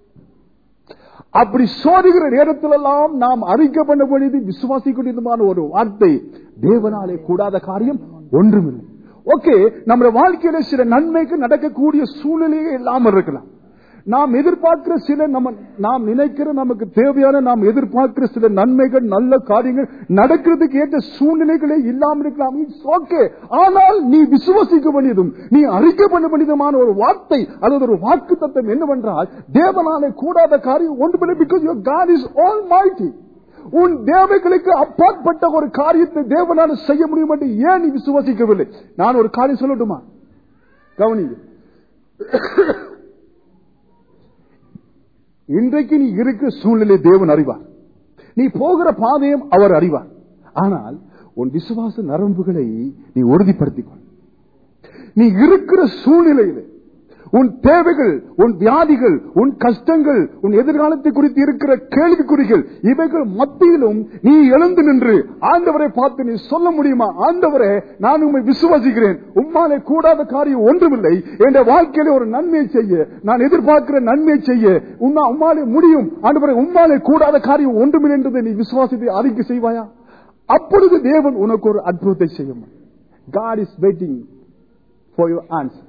[SPEAKER 1] அப்படி சோதிக்கிற நேரத்திலெல்லாம் நாம் அறிக்கை பண்ண வேண்டியது விசுவாசிக்கூடியதுமான ஒரு வார்த்தை தேவனாலே கூடாத காரியம் ஒன்றுமில்லை ஓகே நம்முடைய வாழ்க்கையில சில நன்மைக்கு நடக்கக்கூடிய சூழ்நிலையே இல்லாமல் இருக்கலாம் நாம் எதிர்பார்க்கிற சில நம்ம நாம் நினைக்கிற நமக்கு தேவையான நாம் எதிர்பார்க்கிற சில நன்மைகள் நல்ல காரியங்கள் நடக்கிறதுக்கு ஏற்ற சூழ்நிலைகளே இல்லாமல் இருக்கலாம் இட்ஸ் ஓகே ஆனால் நீ விசுவசிக்க வேண்டியதும் நீ அறிக்கை பண்ண வேண்டியதுமான ஒரு வார்த்தை அல்லது ஒரு வாக்கு தத்துவம் என்னவென்றால் தேவனாலே கூடாத காரியம் ஒன்றுமில்லை because your God is almighty உன் தேவைகளுக்கு அப்பாற்பட்ட ஒரு காரியத்தை தேவனால செய்ய முடியும் என்று ஏன் நீ விசுவாசிக்கவில்லை நான் ஒரு காரியம் சொல்லட்டுமா கவனிங்க இன்றைக்கு நீ இருக்கிற சூழ்நிலை தேவன் அறிவார் நீ போகிற பாதையும் அவர் அறிவார் ஆனால் உன் விசுவாச நரம்புகளை நீ உறுதிப்படுத்திக்கொள் நீ இருக்கிற சூழ்நிலையில உன் தேவைகள் உன் வியாதிகள் உன் கஷ்டங்கள் உன் எதிர்காலத்தை குறித்து இருக்கிற கேள்விக்குறிகள் இவைகள் மத்தியிலும் நீ எழுந்து நின்று ஆண்டவரை பார்த்து நீ சொல்ல முடியுமா ஆண்டவரே நான் உண்மை விசுவாசிக்கிறேன் உம்மாலே கூடாத காரியம் ஒன்றுமில்லை என் வாழ்க்கையில ஒரு நன்மையை செய்ய நான் எதிர்பார்க்கிற நன்மையை செய்ய உம்மா உம்மாலே முடியும் ஆண்டவரை உம்மாலே கூடாத காரியம் ஒன்றுமில்லை என்றதை நீ விசுவாசத்தை அறிக்கை செய்வாயா அப்பொழுது தேவன் உனக்கு ஒரு அற்புதத்தை செய்யும் God is waiting for your answer.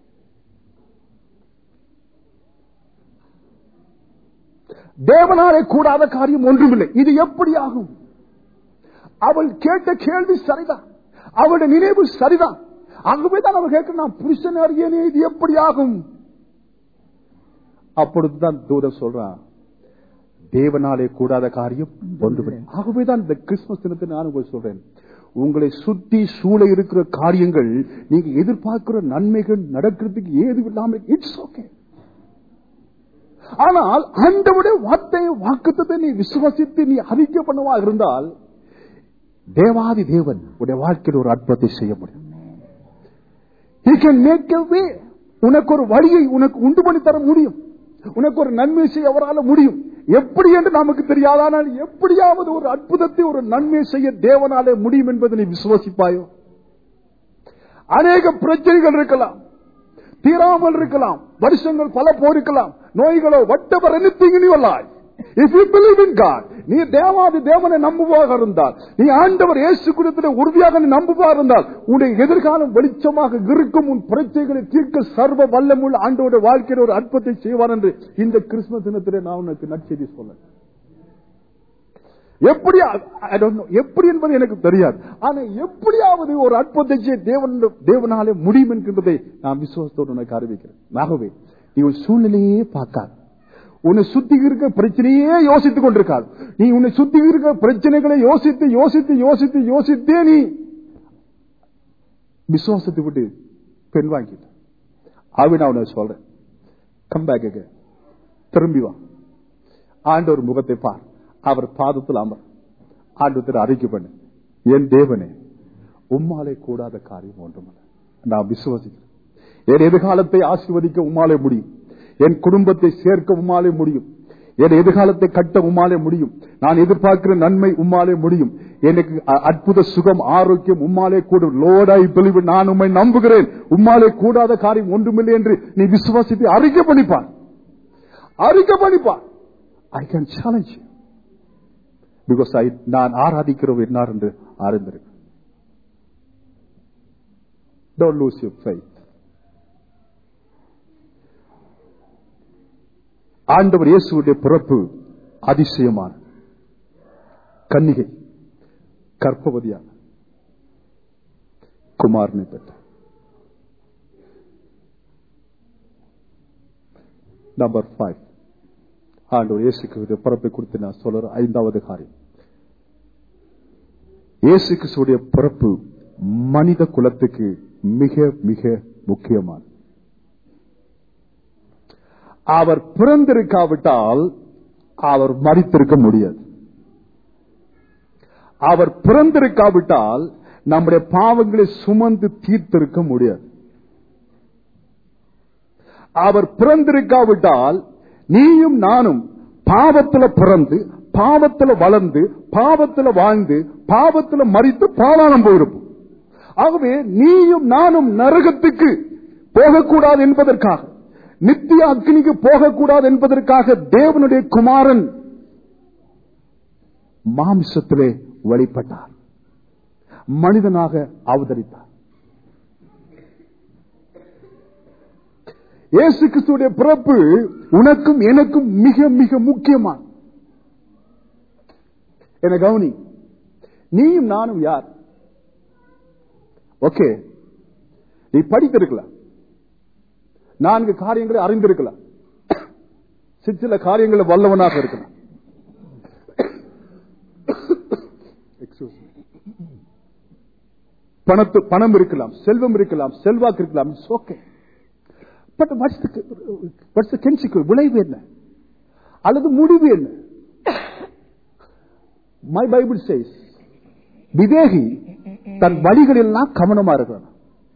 [SPEAKER 1] தேவனாலே கூடாத காரியம் ஒன்றுமில்லை இது எப்படி ஆகும் அவள் கேட்ட கேள்வி சரிதான் அவளுடைய நினைவு சரிதான் ஆகவேதான் அவள் கேட்க நான் புருஷன் அறியனே இது எப்படி ஆகும் அப்பொழுதுதான் தூதர் சொல்றான் தேவனாலே கூடாத காரியம் ஒன்றுமில்லை ஆகவேதான் இந்த கிறிஸ்துமஸ் தினத்தை நான் உங்களுக்கு சொல்றேன் உங்களை சுத்தி சூழ இருக்கிற காரியங்கள் நீங்க எதிர்பார்க்கிற நன்மைகள் நடக்கிறதுக்கு ஏது இல்லாமல் இட்ஸ் ஓகே ஆனால் ஆண்டவுடைய வார்த்தையை வாக்குத்தத்தை நீ விசுவாசித்து நீ அறிக்கை பண்ணுவா இருந்தால் தேவாதி தேவன் உடைய வாழ்க்கையில் ஒரு அற்புதத்தை செய்ய முடியும் He can make a way. உனக்கு ஒரு வழியை உனக்கு உண்டு பண்ணி தர முடியும் உனக்கு ஒரு நன்மை செய்ய அவரால் முடியும் எப்படி என்று நமக்கு தெரியாது ஆனால் எப்படியாவது ஒரு அற்புதத்தை ஒரு நன்மை செய்ய தேவனாலே முடியும் என்பதை நீ விசுவாசிப்பாயோ அநேக பிரச்சனைகள் இருக்கலாம் தீராமல் இருக்கலாம் வருஷங்கள் பல போயிருக்கலாம் நோய்களோ வட்டவர் anything in your life if you believe in God நீ தேவாதி தேவனை நம்புவாக இருந்தால் நீ ஆண்டவர் இயேசு குறிப்பிட்ட உறுதியாக நீ நம்புவாக இருந்தால் உன்னுடைய எதிர்காலம் வெளிச்சமாக இருக்கும் உன் பிரச்சனைகளை தீர்க்க சர்வ வல்லமுள்ள ஆண்டோட வாழ்க்கையில் ஒரு அற்புதத்தை செய்வார் என்று இந்த கிறிஸ்துமஸ் தினத்திலே நான் உனக்கு நற்செய்தி சொல்ல எப்படி I don't know, எப்படி என்பது எனக்கு தெரியாது ஆனா எப்படியாவது ஒரு அற்புதத்தை செய்ய தேவன் தேவனாலே முடியும் என்கின்றதை நான் விசுவாசத்தோடு உனக்கு அறிவிக்கிறேன் ஆகவே நீ உன் சூழ்நிலையே பார்க்காது உன்னை சுத்தி இருக்க பிரச்சனையே யோசித்துக் கொண்டிருக்காது நீ உன்னை சுத்தி இருக்க பிரச்சனைகளை யோசித்து யோசித்து யோசித்து யோசித்தே நீ விசுவாசத்தை விட்டு பெண் வாங்கிட்ட அவன் நான் உனக்கு சொல்றேன் கம்பேக் திரும்பி வா ஆண்டவர் முகத்தை பார் அவர் பாதத்தில் அமர் ஆண்டத்தில் அறிக்கை பண்ணு என் தேவனே உம்மாலே கூடாத காரியம் ஒன்றுமல்ல நான் விசுவாசிக்கிறேன் என் எதிர்காலத்தை ஆசீர்வதிக்க உம்மாலே முடியும் என் குடும்பத்தை சேர்க்க உம்மாலே முடியும் என் எதிர்காலத்தை கட்ட உம்மாலே முடியும் நான் எதிர்பார்க்கிற நன்மை உம்மாலே முடியும் எனக்கு அ- அற்புத சுகம் ஆரோக்கியம் உம்மாலே கூடும் லோடாய் பிழிவு நான் உம்மை நம்புகிறேன் உம்மாலே கூடாத காரியம் ஒன்றுமில்லை என்று நீ விசுவாசித்து அறிக்கை பண்ணிப்பார் அறிக்கை பண்ணிப்பார் I can challenge because I நான் ஆராதிக்கிறவர் என்னார் என்று அறிந்திருக்கிறேன் Don't lose your faith. ஆண்டவர் இயேசுடைய பிறப்பு அதிசயமான கன்னிகை கர்ப்பவதியான குமாரனை பெற்ற நம்பர் ஃபைவ் ஆண்டவர் இயேசு கிறிஸ்துவின் பிறப்பை குறித்து நான் சொல்ற ஐந்தாவது காரியம் இயேசு கிறிஸ்துடைய பிறப்பு மனித குலத்துக்கு மிக மிக முக்கியமானது அவர் பிறந்திருக்காவிட்டால் அவர் மறித்திருக்க முடியாது அவர் பிறந்திருக்காவிட்டால் நம்முடைய பாவங்களை சுமந்து தீர்த்திருக்க முடியாது அவர் பிறந்திருக்காவிட்டால் நீயும் நானும் பாவத்துல பிறந்து பாவத்துல வளர்ந்து பாவத்துல வாழ்ந்து பாவத்துல மறித்து பாலாளம் போயிருப்போம் ஆகவே நீயும் நானும் நரகத்துக்கு போகக்கூடாது என்பதற்காக நித்திய அக்னிக்கு போகக்கூடாது என்பதற்காக தேவனுடைய குமாரன் மாம்சத்திலே வழிபட்டார் மனிதனாக அவதரித்தார் இயேசு கிறிஸ்துடைய பிறப்பு உனக்கும் எனக்கும் மிக மிக முக்கியமான என கவனி நீயும் நானும் யார் ஓகே நீ படித்திருக்கலாம் நான்கு காரியங்களை அறிந்திருக்கலாம் சில காரியங்களை வல்லவனாக இருக்கலாம் Excuse me. பணத்து பணம் இருக்கலாம் செல்வம் இருக்கலாம் செல்வாக்கு இருக்கலாம் இட்ஸ் ஓகே பட் வாட்ஸ் கென்சிக்கு விளைவு என்ன அல்லது முடிவு என்ன மை பைபிள் சேஸ் விவேகி தன் வழிகளெல்லாம் கவனமா இருக்கிறான்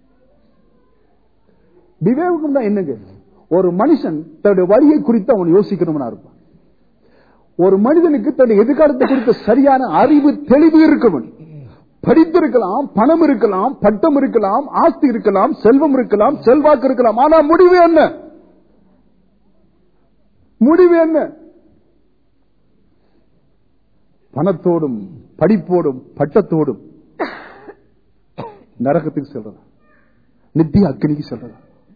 [SPEAKER 1] விவேகம் தான் என்னங்க ஒரு மனுஷன் தன்னுடைய வழியை குறித்து அவன் யோசிக்கணும்னா இருப்பான் ஒரு மனிதனுக்கு தன்னுடைய எதிர்காலத்தை குறித்த சரியான அறிவு தெளிவு இருக்கவன் படித்திருக்கலாம் பணம் இருக்கலாம் பட்டம் இருக்கலாம் ஆஸ்தி இருக்கலாம் செல்வம் இருக்கலாம் செல்வாக்கு இருக்கலாம் ஆனா முடிவு என்ன முடிவு என்ன பணத்தோடும் படிப்போடும் பட்டத்தோடும் நரகத்துக்கு செல்றதா நித்திய அக்னிக்கு செல்றதா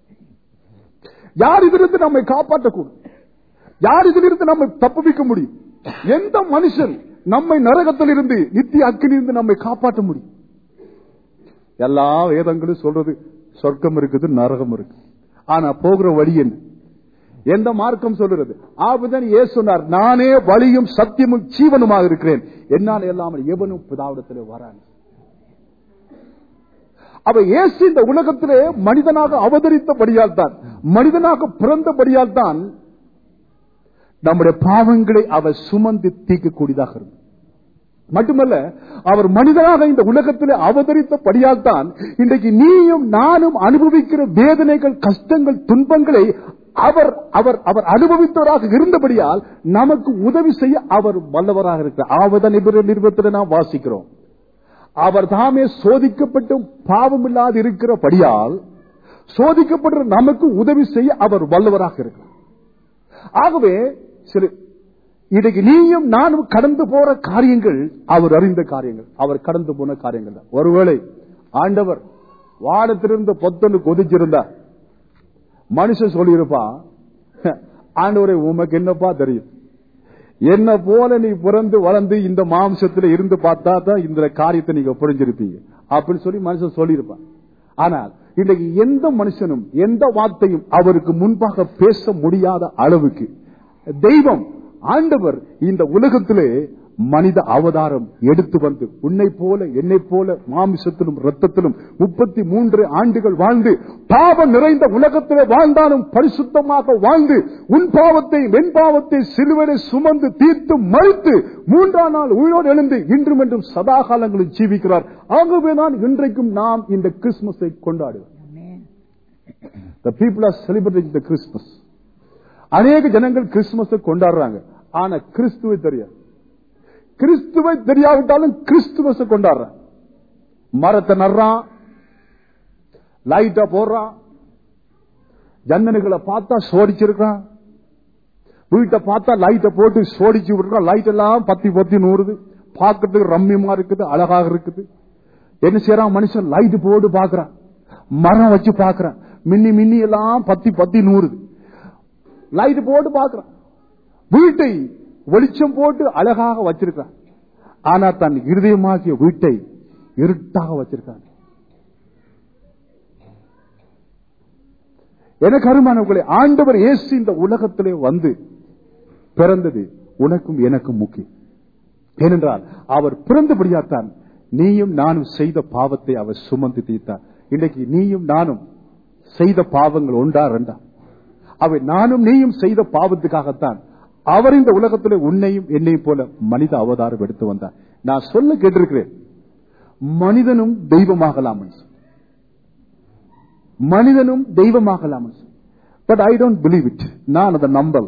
[SPEAKER 1] யார் இதிலிருந்து நம்மை காப்பாற்றக்கூடும் யார் இதிலிருந்து நம்மை தப்புவிக்க முடியும் எந்த மனுஷன் நம்மை நரகத்தில் இருந்து நித்திய அக்கினிருந்து நம்மை காப்பாற்ற முடியும் எல்லா வேதங்களும் சொல்றது சொர்க்கம் இருக்குது நரகம் இருக்கு ஆனா போகிற வழி என்ன எந்த மார்க்கம் சொல்லுறது ஆபுதன் ஏ சொன்னார் நானே வழியும் சத்தியமும் ஜீவனுமாக இருக்கிறேன் என்னால் இல்லாமல் எவனும் பிதாவிடத்திலே வரான் அவ இயேசு இந்த உலகத்திலே மனிதனாக அவதரித்தபடியால் தான் மனிதனாக பிறந்தபடியால் தான் நம்முடைய பாவங்களை அவர் சுமந்து தீர்க்கக்கூடியதாக இருந்தது மட்டுமல்ல அவர் மனிதனாக இந்த உலகத்தில் அவதரித்தபடியால் தான் இன்றைக்கு நீயும் நானும் அனுபவிக்கிற வேதனைகள் கஷ்டங்கள் துன்பங்களை அவர் அவர் அவர் அனுபவித்தவராக இருந்தபடியால் நமக்கு உதவி செய்ய அவர் வல்லவராக இருக்கிறார் ஆவத நிபுணர் நிறுவனத்தில் நாம் வாசிக்கிறோம் அவர் தாமே சோதிக்கப்பட்டும் பாவம் இல்லாது இருக்கிறபடியால் சோதிக்கப்படுற நமக்கு உதவி செய்ய அவர் வல்லவராக இருக்கிறார் ஆகவே சில இன்றைக்கு நீயும் நானும் கடந்து போற காரியங்கள் அவர் அறிந்த காரியங்கள் அவர் கடந்து போன காரியங்கள் தான் ஒருவேளை ஆண்டவர் வானத்திலிருந்து பொத்தனு கொதிச்சிருந்தார் மனுஷன் சொல்லியிருப்பான் ஆண்டவரை உமக்கு என்னப்பா தெரியும் என்ன போல நீ பிறந்து வளர்ந்து இந்த மாம்சத்துல இருந்து பார்த்தா தான் இந்த காரியத்தை நீங்க புரிஞ்சிருப்பீங்க அப்படின்னு சொல்லி மனுஷன் சொல்லியிருப்பான் ஆனால் இன்றைக்கு எந்த மனுஷனும் எந்த வார்த்தையும் அவருக்கு முன்பாக பேச முடியாத அளவுக்கு தெய்வம் ஆண்டவர் இந்த உலகத்திலே மனித அவதாரம் எடுத்து வந்து உன்னை போல என்னை போல மாமிசத்திலும் ரத்தத்திலும் முப்பத்தி மூன்று ஆண்டுகள் வாழ்ந்து பாவம் நிறைந்த உலகத்திலே வாழ்ந்தாலும் பரிசுத்தமாக வாழ்ந்து உன் பாவத்தை வெண் பாவத்தை சிலுவனை சுமந்து தீர்த்து மறுத்து மூன்றாம் நாள் உயிரோடு எழுந்து இன்றும் என்றும் சதா காலங்களில் ஜீவிக்கிறார் ஆகவே தான் இன்றைக்கும் நாம் இந்த கிறிஸ்துமஸை கொண்டாடுவோம் The people are celebrating the Christmas. அநேக ஜனங்கள் கிறிஸ்துமஸை கொண்டாடுறாங்க ஆனா கிறிஸ்துவை தெரியாது கிறிஸ்துவை தெரியாவிட்டாலும் கிறிஸ்துமஸை கொண்டாடுறான் மரத்தை நடுறான் லைட்டா போடுறான் ஜன்னல்களை பார்த்தா சோடிச்சிருக்கான் வீட்டை பார்த்தா லைட்டை போட்டு சோடிச்சு விட்டுறான் லைட் எல்லாம் பத்தி பத்தி நூறுது பார்க்கறதுக்கு ரம்மியமா இருக்குது அழகாக இருக்குது என்ன செய்யறான் மனுஷன் லைட் போட்டு பாக்குறான் மரம் வச்சு பாக்குறான் மின்னி மின்னி எல்லாம் பத்தி பத்தி நூறுது லைட் போட்டு பாக்குறான் வீட்டை வெளிச்சம் போட்டு அழகாக வச்சிருக்கான் ஆனா தன் இருதயமாகிய வீட்டை இருட்டாக வச்சிருக்கான் எனக்கு அருமானவர்களே ஆண்டவர் இயேசு இந்த உலகத்திலே வந்து பிறந்தது உனக்கும் எனக்கும் முக்கியம் ஏனென்றால் அவர் பிறந்தபடியாத்தான் நீயும் நானும் செய்த பாவத்தை அவர் சுமந்து தீர்த்தார் இன்னைக்கு நீயும் நானும் செய்த பாவங்கள் ஒன்றா ரெண்டா அவை நானும் நீயும் செய்த பாவத்துக்காகத்தான் அவர் இந்த உலகத்தில் உன்னையும் என்னையும் போல மனித அவதாரம் எடுத்து வந்தார் நான் சொல்ல கேட்டிருக்கிறேன் மனிதனும் தெய்வமாகலாம் மனிதனும் தெய்வமாகலாம் but I don't believe it நான் அதை நம்பல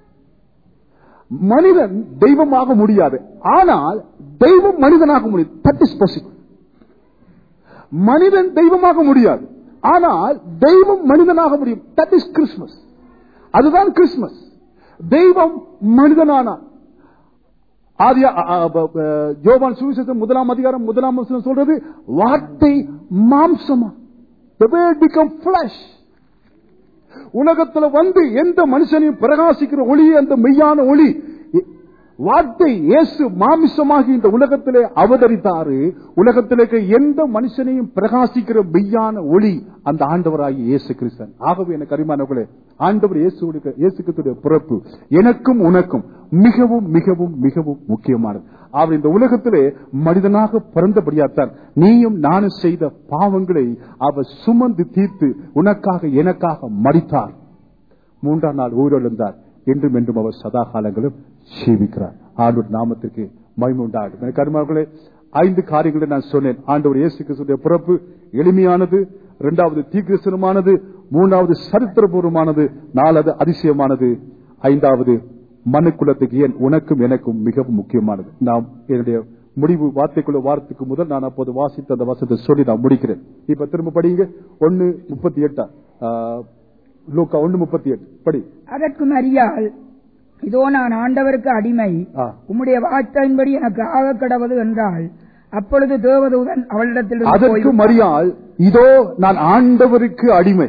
[SPEAKER 1] மனிதன் தெய்வமாக முடியாது ஆனால் தெய்வம் மனிதனாக முடியும் தட் இஸ் பாசிபிள் மனிதன் தெய்வமாக முடியாது ஆனால் தெய்வம் மனிதனாக முடியும் தட் இஸ் கிறிஸ்துமஸ் அதுதான் கிறிஸ்துமஸ் தெய்வம் மனிதனானார் ஆதியா ஜோபான் சுவிசேஷம் முதலாம் அதிகாரம் முதலாம் வசனம் சொல்றது வார்த்தை மாம்சமா the word become flesh உலகத்துல வந்து எந்த மனுஷனையும் பிரகாசிக்கிற ஒளி அந்த மெய்யான ஒளி வார்த்தை இயேசு மாமிசமாகி இந்த உலகத்திலே அவதரித்தாரு உலகத்திலே எந்த மனுஷனையும் பிரகாசிக்கிற மெய்யான ஒளி அந்த ஆண்டவராகி இயேசு கிறிஸ்தன் ஆகவே எனக்கு அறிமானவர்களே ஆண்டவர் இயேசுடைய இயேசு கிறிஸ்துடைய பிறப்பு எனக்கும் உனக்கும் மிகவும் மிகவும் மிகவும் முக்கியமானது அவர் இந்த உலகத்திலே மனிதனாக பிறந்தபடியாத்தான் நீயும் நானும் செய்த பாவங்களை அவர் சுமந்து தீர்த்து உனக்காக எனக்காக மறித்தார் மூன்றாம் நாள் உயிரிழந்தார் என்றும் என்றும் அவர் சதா காலங்களும் ஜீவிக்கிறார் ஆண்டோர் நாமத்திற்கு மகிமை உண்டாகும் கருமார்களே ஐந்து காரியங்களை நான் சொன்னேன் ஆண்டவர் இயேசு கிறிஸ்துடைய பிறப்பு எளிமையானது இரண்டாவது தீக்கிரசனமானது மூன்றாவது சரித்திரபூர்வமானது நாலாவது அதிசயமானது ஐந்தாவது மனுக்குலத்துக்கு ஏன் உனக்கும் எனக்கும் மிகவும் முக்கியமானது நாம் என்னுடைய முடிவு வார்த்தைக்குள்ள வாரத்துக்கு முதல் நான் அப்போது வாசித்த அந்த வசத்தை சொல்லி நான் முடிக்கிறேன் இப்ப திரும்ப படிங்க ஒன்னு முப்பத்தி எட்டா லூக்கா ஒன்னு முப்பத்தி எட்டு படி
[SPEAKER 2] அதற்கு மரியாள் இதோ நான் ஆண்டவருக்கு அடிமை
[SPEAKER 1] ஆ.
[SPEAKER 2] உம்முடைய வார்த்தையின்படி எனக்கு ஆக கடவது என்றால் அப்பொழுது தேவதூதன் அவளிடத்தில்
[SPEAKER 1] அதற்கு மரியாள் இதோ நான் ஆண்டவருக்கு அடிமை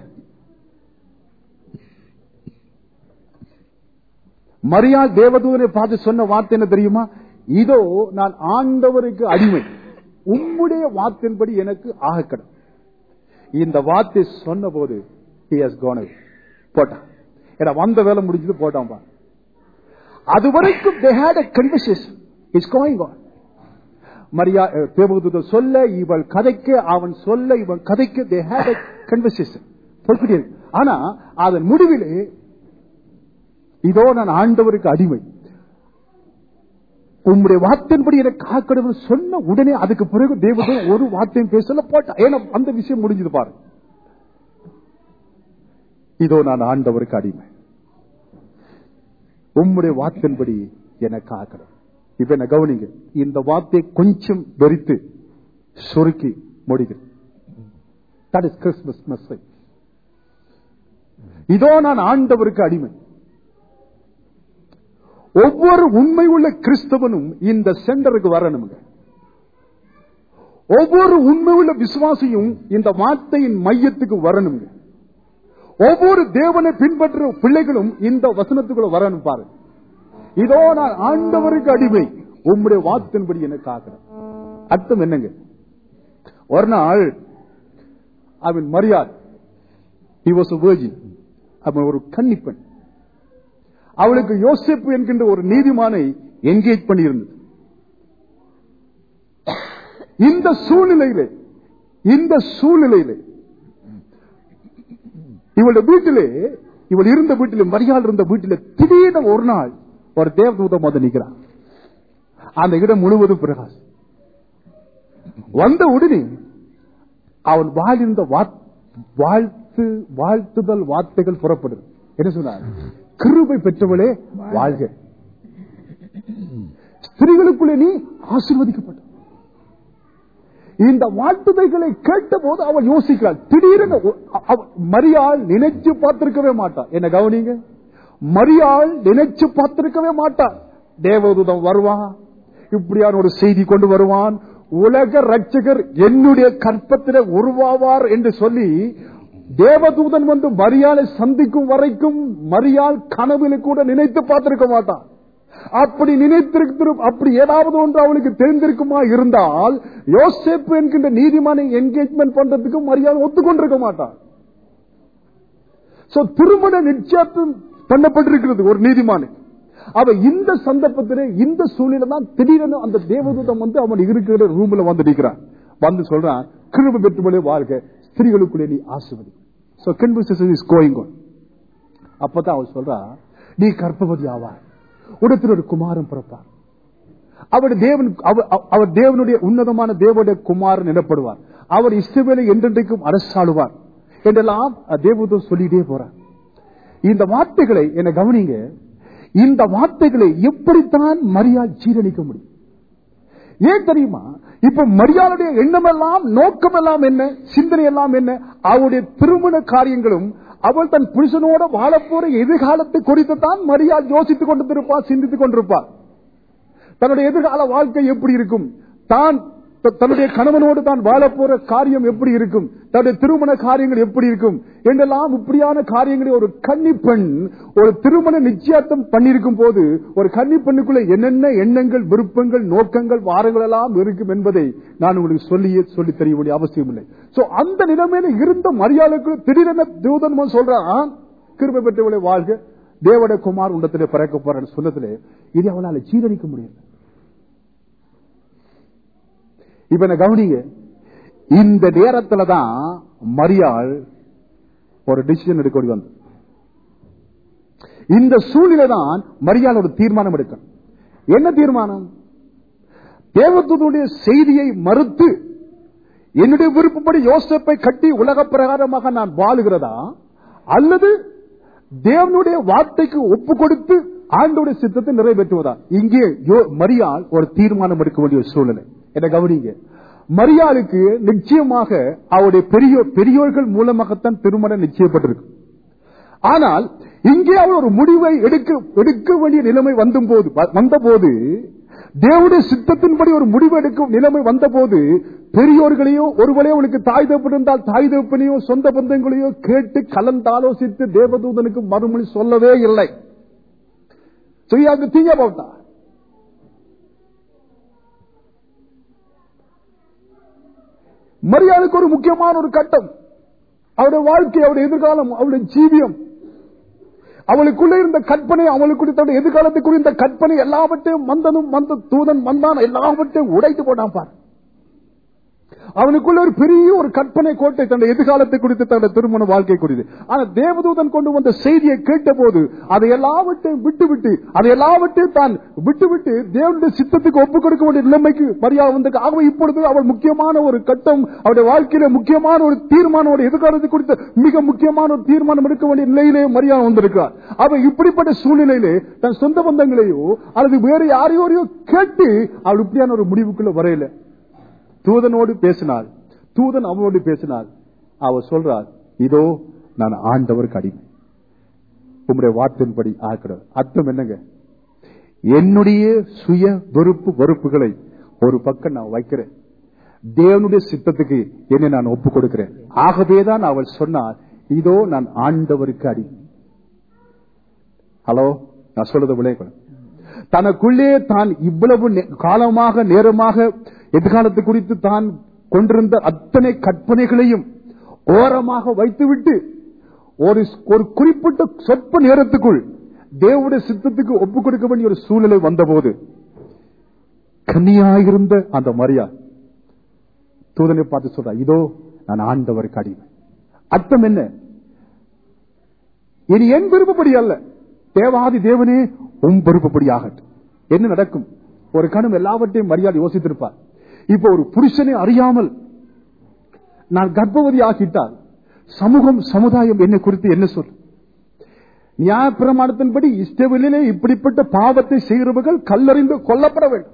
[SPEAKER 1] மரியாள் தேவதூதனை பார்த்து சொன்ன வார்த்தை என்ன தெரியுமா இதோ நான் ஆண்டவருக்கு அடிமை உம்முடைய வார்த்தையின்படி எனக்கு ஆகக்கடம் இந்த வார்த்தை சொன்ன போது he has gone away. போட்டான் ஏன்னா வந்த வேலை முடிஞ்சது போட்டான் பா அது வரைக்கும் they had a conversation it's going on Maria அஹ், தேவதூதன் சொல்ல இவள் கதைக்க அவன் சொல்ல இவன் கதைக்க they had a conversation போய்க்கிட்டே இருக்கு. ஆனா அதன் முடிவிலே இதோ நான் ஆண்டவருக்கு அடிமை உம்முடைய வார்த்தையின்படி எனக்கு காக்கணும் சொன்ன உடனே அதுக்கு பிறகு தேவதூதன் ஒரு வார்த்தையும் பேசல போட்டா ஏன்னா அந்த விஷயம் முடிஞ்சது பாரு இதோ நான் ஆண்டவருக்கு அடிமை உம்முடைய வார்த்தையின்படி எனக்கு ஆக்கணும் இப்ப என்ன கவனிங்க இந்த வார்த்தையை கொஞ்சம் வெறித்து சுருக்கி முடிக்கிறேன் தட் இஸ் கிறிஸ்துமஸ் மெசேஜ் இதோ நான் ஆண்டவருக்கு அடிமை ஒவ்வொரு உண்மை உள்ள கிறிஸ்தவனும் இந்த சென்டருக்கு வரணுங்க ஒவ்வொரு உண்மை உள்ள விசுவாசியும் இந்த வார்த்தையின் மையத்துக்கு வரணுங்க ஒவ்வொரு தேவனை பின்பற்ற பிள்ளைகளும் இந்த வசனத்துக்குள்ள வரணும் பாரு இதோ நான் ஆண்டவருக்கு அடிமை உம்முடைய வார்த்தையின்படி எனக்கு ஆகிறேன் அர்த்தம் என்னங்க ஒரு நாள் அவன் மரியாதை he was a virgin அவன் ஒரு கன்னிப்பெண் அவளுக்கு யோசிப்பு என்கின்ற ஒரு நீதிமானை என்கேஜ் பண்ணியிருந்தது இந்த சூழ்நிலையிலே இந்த சூழ்நிலையிலே இவளுடைய வீட்டிலே இவள் இருந்த வீட்டிலே மரியாள் இருந்த வீட்டிலே திடீர்னு ஒரு நாள் ஒரு தேவதூதம் வந்து நிற்கிறான் அந்த இடம் முழுவதும் பிரகாசம் வந்த உடனே அவன் வாழ்ந்த வாழ்த்து வாழ்த்துதல் வார்த்தைகள் புறப்படுது என்ன சொன்னார் கிருபை பெற்றவளே வாழ்க ஸ்திரீகளுக்குள்ளே நீ ஆசீர்வதிக்கப்பட்ட இந்த வாழ்த்துதைகளை கேட்ட போது அவள் யோசிக்கிறாள் திடீரென ஒ- அவ- மரியாள் நினைச்சு பார்த்திருக்கவே மாட்டாள் என்ன கவனிங்க மரியாள் நினைச்சு பார்த்திருக்கவே மாட்டாள் தேவதூதம் வருவான் இப்படியான ஒரு செய்தி கொண்டு வருவான் உலக ரட்சகர் என்னுடைய கற்பத்தில உருவாவார் என்று சொல்லி தேவதூதன் வந்து மரியாளை சந்திக்கும் வரைக்கும் மரியாள் கனவில கூட நினைத்து பார்த்திருக்க மாட்டான் அப்படி நினைத்திருக்க அப்படி ஏதாவது ஒன்று அவளுக்கு தெரிந்திருக்குமா இருந்தால் யோசேப்பு என்கின்ற நீதிமானை என்கேஜ்மெண்ட் பண்றதுக்கு மரியாதை ஒத்துக்கொண்டிருக்க மாட்டான் சோ திருமண நிச்சயத்தும் பண்ணப்பட்டிருக்கிறது ஒரு நீதிமானுக்கு அவ இந்த சந்தர்ப்பத்திலே இந்த சூழ்நிலை தான் திடீரென அந்த தேவதூதம் வந்து அவன் இருக்கிற ரூம்ல வந்து நிற்கிறான் வந்து சொல்றான் கிருப பெற்றுமலே வாழ்க ஸ்திரீகளுக்குள்ளே நீ ஆசிர்வதி so conversation is going on அப்பதான் அவள் சொல்றா நீ கர்ப்பவதி ஆவார் உடத்தில் ஒரு குமாரன் பிறப்பார் அவர் தேவன் அவர் அவர் தேவனுடைய உன்னதமான தேவனுடைய குமாரன் எனப்படுவார் அவர் இஷ்டவேலை என்றென்றைக்கும் அரசாளுவார் என்றெல்லாம் தேவதூதன் சொல்லிட்டே போறார் இந்த வார்த்தைகளை என்ன கவனிங்க இந்த வார்த்தைகளை எப்படித்தான் மரியாள் ஜீரணிக்க முடியும் ஏன் தெரியுமா இப்ப மரியாளுடைய எண்ணமெல்லாம் நோக்கமெல்லாம் என்ன சிந்தனை எல்லாம் என்ன அவருடைய திருமண காரியங்களும் அவள் தன் புருஷனோட வாழப்போற எதிர்காலத்தை குறித்து தான் மரியாள் யோசித்துக் கொண்டிருப்பார் சிந்தித்துக் கொண்டிருப்பார் தன்னுடைய எதிர்கால வாழ்க்கை எப்படி இருக்கும் தான் த- தன்னுடைய கணவனோடு தான் வாழப்போற காரியம் எப்படி இருக்கும் தன்னுடைய திருமண காரியங்கள் எப்படி இருக்கும் என்றெல்லாம் இப்படியான காரியங்களை ஒரு கன்னி பெண் ஒரு திருமண நிச்சயார்த்தம் பண்ணிருக்கும் போது ஒரு கன்னி பெண்ணுக்குள்ள என்னென்ன எண்ணங்கள் விருப்பங்கள் நோக்கங்கள் வாரங்கள் எல்லாம் இருக்கும் என்பதை நான் உங்களுக்கு சொல்லியே சொல்லி தெரிய வேண்டிய அவசியம் இல்லை சோ அந்த நிலைமையில இருந்த மரியாதைக்கு திடீரென தூதன் சொல்றான் கிருபை பெற்றவளை வாழ்க தேவட குமார் உண்டத்திலே பிறக்க போறேன்னு சொன்னதிலே இது அவளால ஜீரணிக்க முடியல இப்ப என்ன கவனிங்க இந்த நேரத்துல தான் மரியாள் ஒரு டிசிஷன் எடுக்க வேண்டி வந்தது இந்த சூழ்நிலை தான் மரியாள் ஒரு தீர்மானம் எடுக்கணும் என்ன தீர்மானம் தேவதூதனுடைய செய்தியை மறுத்து என்னுடைய விருப்பப்படி யோசப்பை கட்டி உலக பிரகாரமாக நான் வாழுகிறதா அல்லது தேவனுடைய வார்த்தைக்கு ஒப்பு கொடுத்து ஆண்டோடைய சித்தத்தை நிறைவேற்றுவதா இங்கே யோ- மரியாள் ஒரு தீர்மானம் எடுக்க வேண்டிய ஒரு சூழ்நிலை என்ன கவனிங்க மரியாளுக்கு நிச்சயமாக அவருடைய பெரிய பெரியோர்கள் மூலமாகத்தான் திருமணம் நிச்சயப்பட்டிருக்கு ஆனால் இங்கே அவள் ஒரு முடிவை எடுக்க எடுக்க வேண்டிய நிலைமை வந்தபோது வந்தபோது தேவனுடைய சித்தத்தின்படி ஒரு முடிவு எடுக்கும் நிலைமை வந்தபோது பெரியோர்களையோ ஒருவரே அவளுக்கு தாய் தகப்பனிருந்தால் தாய் தகப்பனையோ சொந்த பந்தங்களையோ கேட்டு கலந்தாலோசித்து தேவதூதனுக்கு மறுமொழி சொல்லவே இல்லை So you have to think about that. மரியாதைக்கு ஒரு முக்கியமான ஒரு கட்டம் அவருடைய வாழ்க்கை அவருடைய எதிர்காலம் அவருடைய ஜீவியம் அவளுக்குள்ள இருந்த கற்பனை அவளுக்குள்ள தன்னுடைய எதிர்காலத்தை குறித்த கற்பனை எல்லாவற்றையும் மந்தனும் மந்த தூதன் மந்தான் எல்லாவற்றையும் உடைத்து போட்டான் பார் அவனுக்குள்ள ஒரு பெரிய ஒரு கற்பனை கோட்டை தன்னுடைய எதிர்காலத்தை குறித்து தன்னுடைய திருமண வாழ்க்கை குறித்து ஆனா தேவதூதன் கொண்டு வந்த செய்தியை கேட்டபோது அதை எல்லாவற்றையும் விட்டு விட்டு அதை எல்லாவற்றையும் தான் விட்டு விட்டு தேவனுடைய சித்தத்துக்கு ஒப்புக் கொடுக்க வேண்டிய நிலைமைக்கு மரியாதை வந்து ஆகவே இப்பொழுது அவள் முக்கியமான ஒரு கட்டம் அவருடைய வாழ்க்கையில முக்கியமான ஒரு தீர்மானம் அவருடைய எதிர்காலத்தை குறித்த மிக முக்கியமான ஒரு தீர்மானம் எடுக்க வேண்டிய நிலையிலே மரியாதை வந்திருக்கிறார் அவள் இப்படிப்பட்ட சூழ்நிலையிலே தன் சொந்த பந்தங்களையோ அல்லது வேறு யாரையோரையோ கேட்டு அவள் இப்படியான ஒரு முடிவுக்குள்ள வரையில தூதனோடு பேசினாள் தூதன் அவனோடு பேசினாள் அவ சொல்றாள் இதோ நான் ஆண்டவருக்கு அடிமை உம்முடைய வார்த்தையின்படி ஆக்கிறார் அர்த்தம் என்னங்க என்னுடைய சுய வெறுப்பு வெறுப்புகளை ஒரு பக்கம் நான் வைக்கிறேன் தேவனுடைய சித்தத்துக்கு என்னை நான் ஒப்பு கொடுக்கிறேன் ஆகவேதான் அவள் சொன்னார் இதோ நான் ஆண்டவருக்கு அடிமை ஹலோ நான் சொல்றது விளையக்கூடாது தனக்குள்ளே தான் இவ்வளவு நே- காலமாக நேரமாக எதிர்காலத்து குறித்து தான் கொண்டிருந்த அத்தனை கற்பனைகளையும் ஓரமாக வைத்துவிட்டு ஒரு ஒரு குறிப்பிட்ட சொற்ப நேரத்துக்குள் தேவனுடைய சித்தத்துக்கு ஒப்புக் கொடுக்க வேண்டிய ஒரு சூழ்நிலை வந்தபோது கன்னியாயிருந்த அந்த மரியா தூதனை பார்த்து சொல்றா இதோ நான் ஆண்டவருக்கு அடிமை அர்த்தம் என்ன இனி என் விருப்பப்படி அல்ல தேவாதி தேவனே உன் விருப்பப்படி ஆகட்டும் என்ன நடக்கும் ஒரு கணம் எல்லாவற்றையும் மரியாதை யோசித்திருப்பார் இப்ப ஒரு புருஷனை அறியாமல் நான் கர்ப்பவதி ஆகிட்டால் சமூகம் சமுதாயம் என்னை குறித்து என்ன சொல் நியாயப்பிரமாணத்தின்படி இஷ்டவெளியிலே இப்படிப்பட்ட பாவத்தை செய்கிறவர்கள் கல்லறிந்து கொல்லப்பட வேண்டும்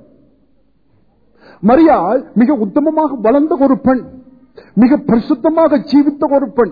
[SPEAKER 1] மரியாள் மிக உத்தமமாக வளர்ந்த ஒரு பெண் மிக பரிசுத்தமாக ஜீவித்த ஒரு பெண்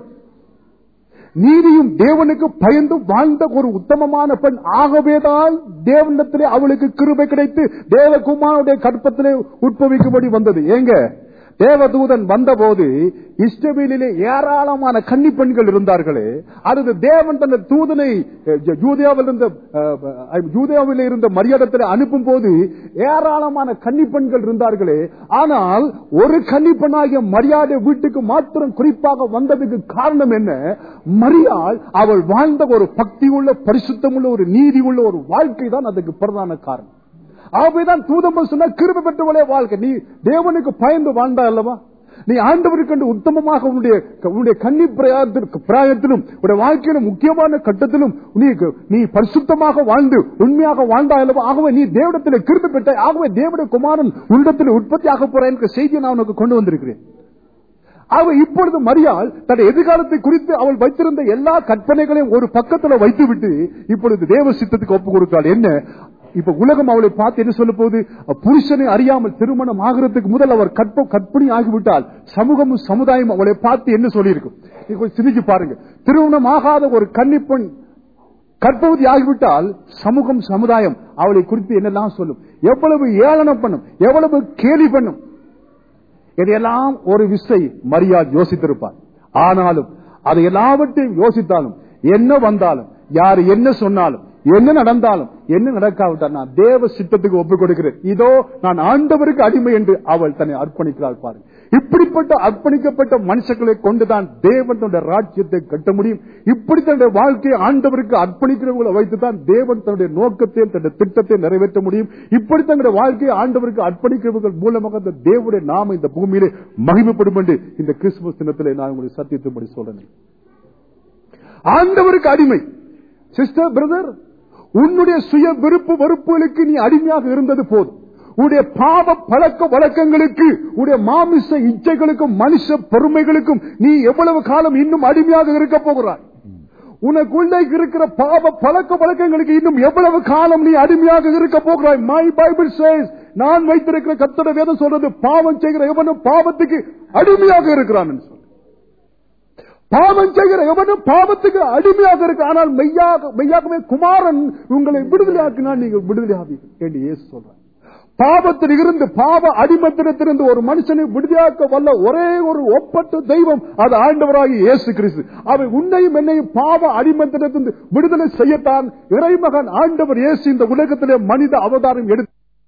[SPEAKER 1] நீதியும் தேவனுக்கு பயந்து வாழ்ந்த ஒரு உத்தமமான பெண் ஆகவேதான் தேவனிடத்திலே அவளுக்கு கிருபை கிடைத்து தேவகுமாரனுடைய கற்பத்திலே உட்பவிக்கும்படி வந்தது ஏங்க தேவதூதன் வந்தபோது இஷ்டவேலிலே ஏராளமான கன்னி பெண்கள் இருந்தார்களே அது தேவன் தந்த தூதனை அஹ், யூதேயாவில் இருந்த அஹ், அஹ், யூதேயாவில் இருந்த மரியாதத்தில் அனுப்பும் போது ஏராளமான கன்னி பெண்கள் இருந்தார்களே ஆனால் ஒரு கன்னி பெண்ணாகிய மரியாதை வீட்டுக்கு மாத்திரம் குறிப்பாக வந்ததுக்கு காரணம் என்ன மரியாள் அவள் வாழ்ந்த ஒரு பக்தி உள்ள பரிசுத்தமுள்ள ஒரு நீதி உள்ள ஒரு வாழ்க்கை தான் அதுக்கு பிரதான காரணம் ஆகவேதான் தூதம்பல் சொன்ன கிருபை பெற்றவளே வாழ்க்கை நீ தேவனுக்கு பயந்து வாழ்ந்தா அல்லவா நீ ஆண்டவருக்கு என்று உத்தமமாக உன்னுடைய உன்னுடைய கன்னி பிரயாத்திற்கு பிராயத்திலும் உன்னுடைய வாழ்க்கையிலும் முக்கியமான கட்டத்திலும் நீ நீ பரிசுத்தமாக வாழ்ந்து உண்மையாக வாழ்ந்தா அல்லவா ஆகவே நீ தேவடத்தில் கிருபை பெற்ற ஆகவே தேவடைய குமாரன் உன்னிடத்தில் உற்பத்தி ஆக போற என்ற செய்தியை நான் உனக்கு கொண்டு வந்திருக்கிறேன் அவள் இப்பொழுது மரியாள் தன் எதிர்காலத்தை குறித்து அவள் வைத்திருந்த எல்லா கற்பனைகளையும் ஒரு பக்கத்துல வைத்துவிட்டு இப்பொழுது தேவ சித்தத்துக்கு ஒப்பு கொடுத்தாள் என்ன இப்ப உலகம் அவளை பார்த்து என்ன சொல்ல போகுது புருஷனை அறியாமல் திருமணம் ஆகிறதுக்கு முதல் அவர் கற்ப கற்பனை ஆகிவிட்டால் சமூகமும் சமுதாயம் அவளை பார்த்து என்ன சொல்லியிருக்கும் நீங்க கொஞ்சம் சிந்திச்சு பாருங்க திருமணம் ஆகாத ஒரு கன்னிப்பெண் கற்பவதி ஆகிவிட்டால் சமூகம் சமுதாயம் அவளை குறித்து என்னெல்லாம் சொல்லும் எவ்வளவு ஏளனம் பண்ணும் எவ்வளவு கேலி பண்ணும் இதையெல்லாம் ஒரு விசை மரியாதை யோசித்திருப்பார் ஆனாலும் அதை எல்லாவற்றையும் யோசித்தாலும் என்ன வந்தாலும் யார் என்ன சொன்னாலும் என்ன நடந்தாலும் என்ன நடக்காவிட்டால் நான் தேவ சித்தத்துக்கு ஒப்புக் கொடுக்கிறேன் இதோ நான் ஆண்டவருக்கு அடிமை என்று அவள் தன்னை அர்ப்பணிக்கிறாள் பாருங்க இப்படிப்பட்ட அர்ப்பணிக்கப்பட்ட மனுஷர்களை கொண்டுதான் தேவன் தன்னுடைய ராஜ்யத்தை கட்ட முடியும் இப்படி தன்னுடைய வாழ்க்கையை ஆண்டவருக்கு அர்ப்பணிக்கிறவங்களை வைத்துதான் தேவன் தன்னுடைய நோக்கத்தை தன்னுடைய திட்டத்தை நிறைவேற்ற முடியும் இப்படி தன்னுடைய வாழ்க்கையை ஆண்டவருக்கு அர்ப்பணிக்கிறவர்கள் மூலமாக இந்த தேவனுடைய நாம இந்த பூமியிலே மகிமைப்படும் என்று இந்த கிறிஸ்துமஸ் தினத்திலே நான் உங்களுக்கு சத்தியத்தின்படி சொல்றேன் ஆண்டவருக்கு அடிமை சிஸ்டர் பிரதர் உன்னுடைய சுய விருப்பு வெறுப்புகளுக்கு நீ அடிமையாக இருந்தது போதும் உடைய பாவ பழக்க வழக்கங்களுக்கு உடைய மாமிச இச்சைகளுக்கும் மனுஷ பெருமைகளுக்கும் நீ எவ்வளவு காலம் இன்னும் அடிமையாக இருக்க போகிறாய் உனக்குள்ளே இருக்கிற பாவ பழக்க வழக்கங்களுக்கு இன்னும் எவ்வளவு காலம் நீ அடிமையாக இருக்க போகிறாய் மை பைபிள் சேஸ் நான் வைத்திருக்கிற கத்தட வேதம் சொல்றது பாவம் செய்கிற எவனும் பாவத்துக்கு அடிமையாக இருக்கிறான் என்று சொல்லு. பாவம் செய்கிற எவனும் பாவத்துக்கு அடிமையாக இருக்கு ஆனால் மெய்யாக மெய்யாகவே குமாரன் உங்களை விடுதலையாக்கினால் நீங்கள் விடுதலையாவீர்கள் என்று இயேசு சொல்றார் பாவத்தில் இருந்து பாவ அடிமத்திடத்திலிருந்து ஒரு மனுஷனை விடுதலையாக்க வல்ல ஒரே ஒரு ஒப்பற்ற தெய்வம் அது ஆண்டவராகி இயேசு கிறிஸ்து அவை உன்னையும் என்னையும் பாவ அடிமத்திடத்திலிருந்து விடுதலை செய்யத்தான் இறைமகன் ஆண்டவர் இயேசு இந்த உலகத்திலே மனித அவதாரம் எடுத்து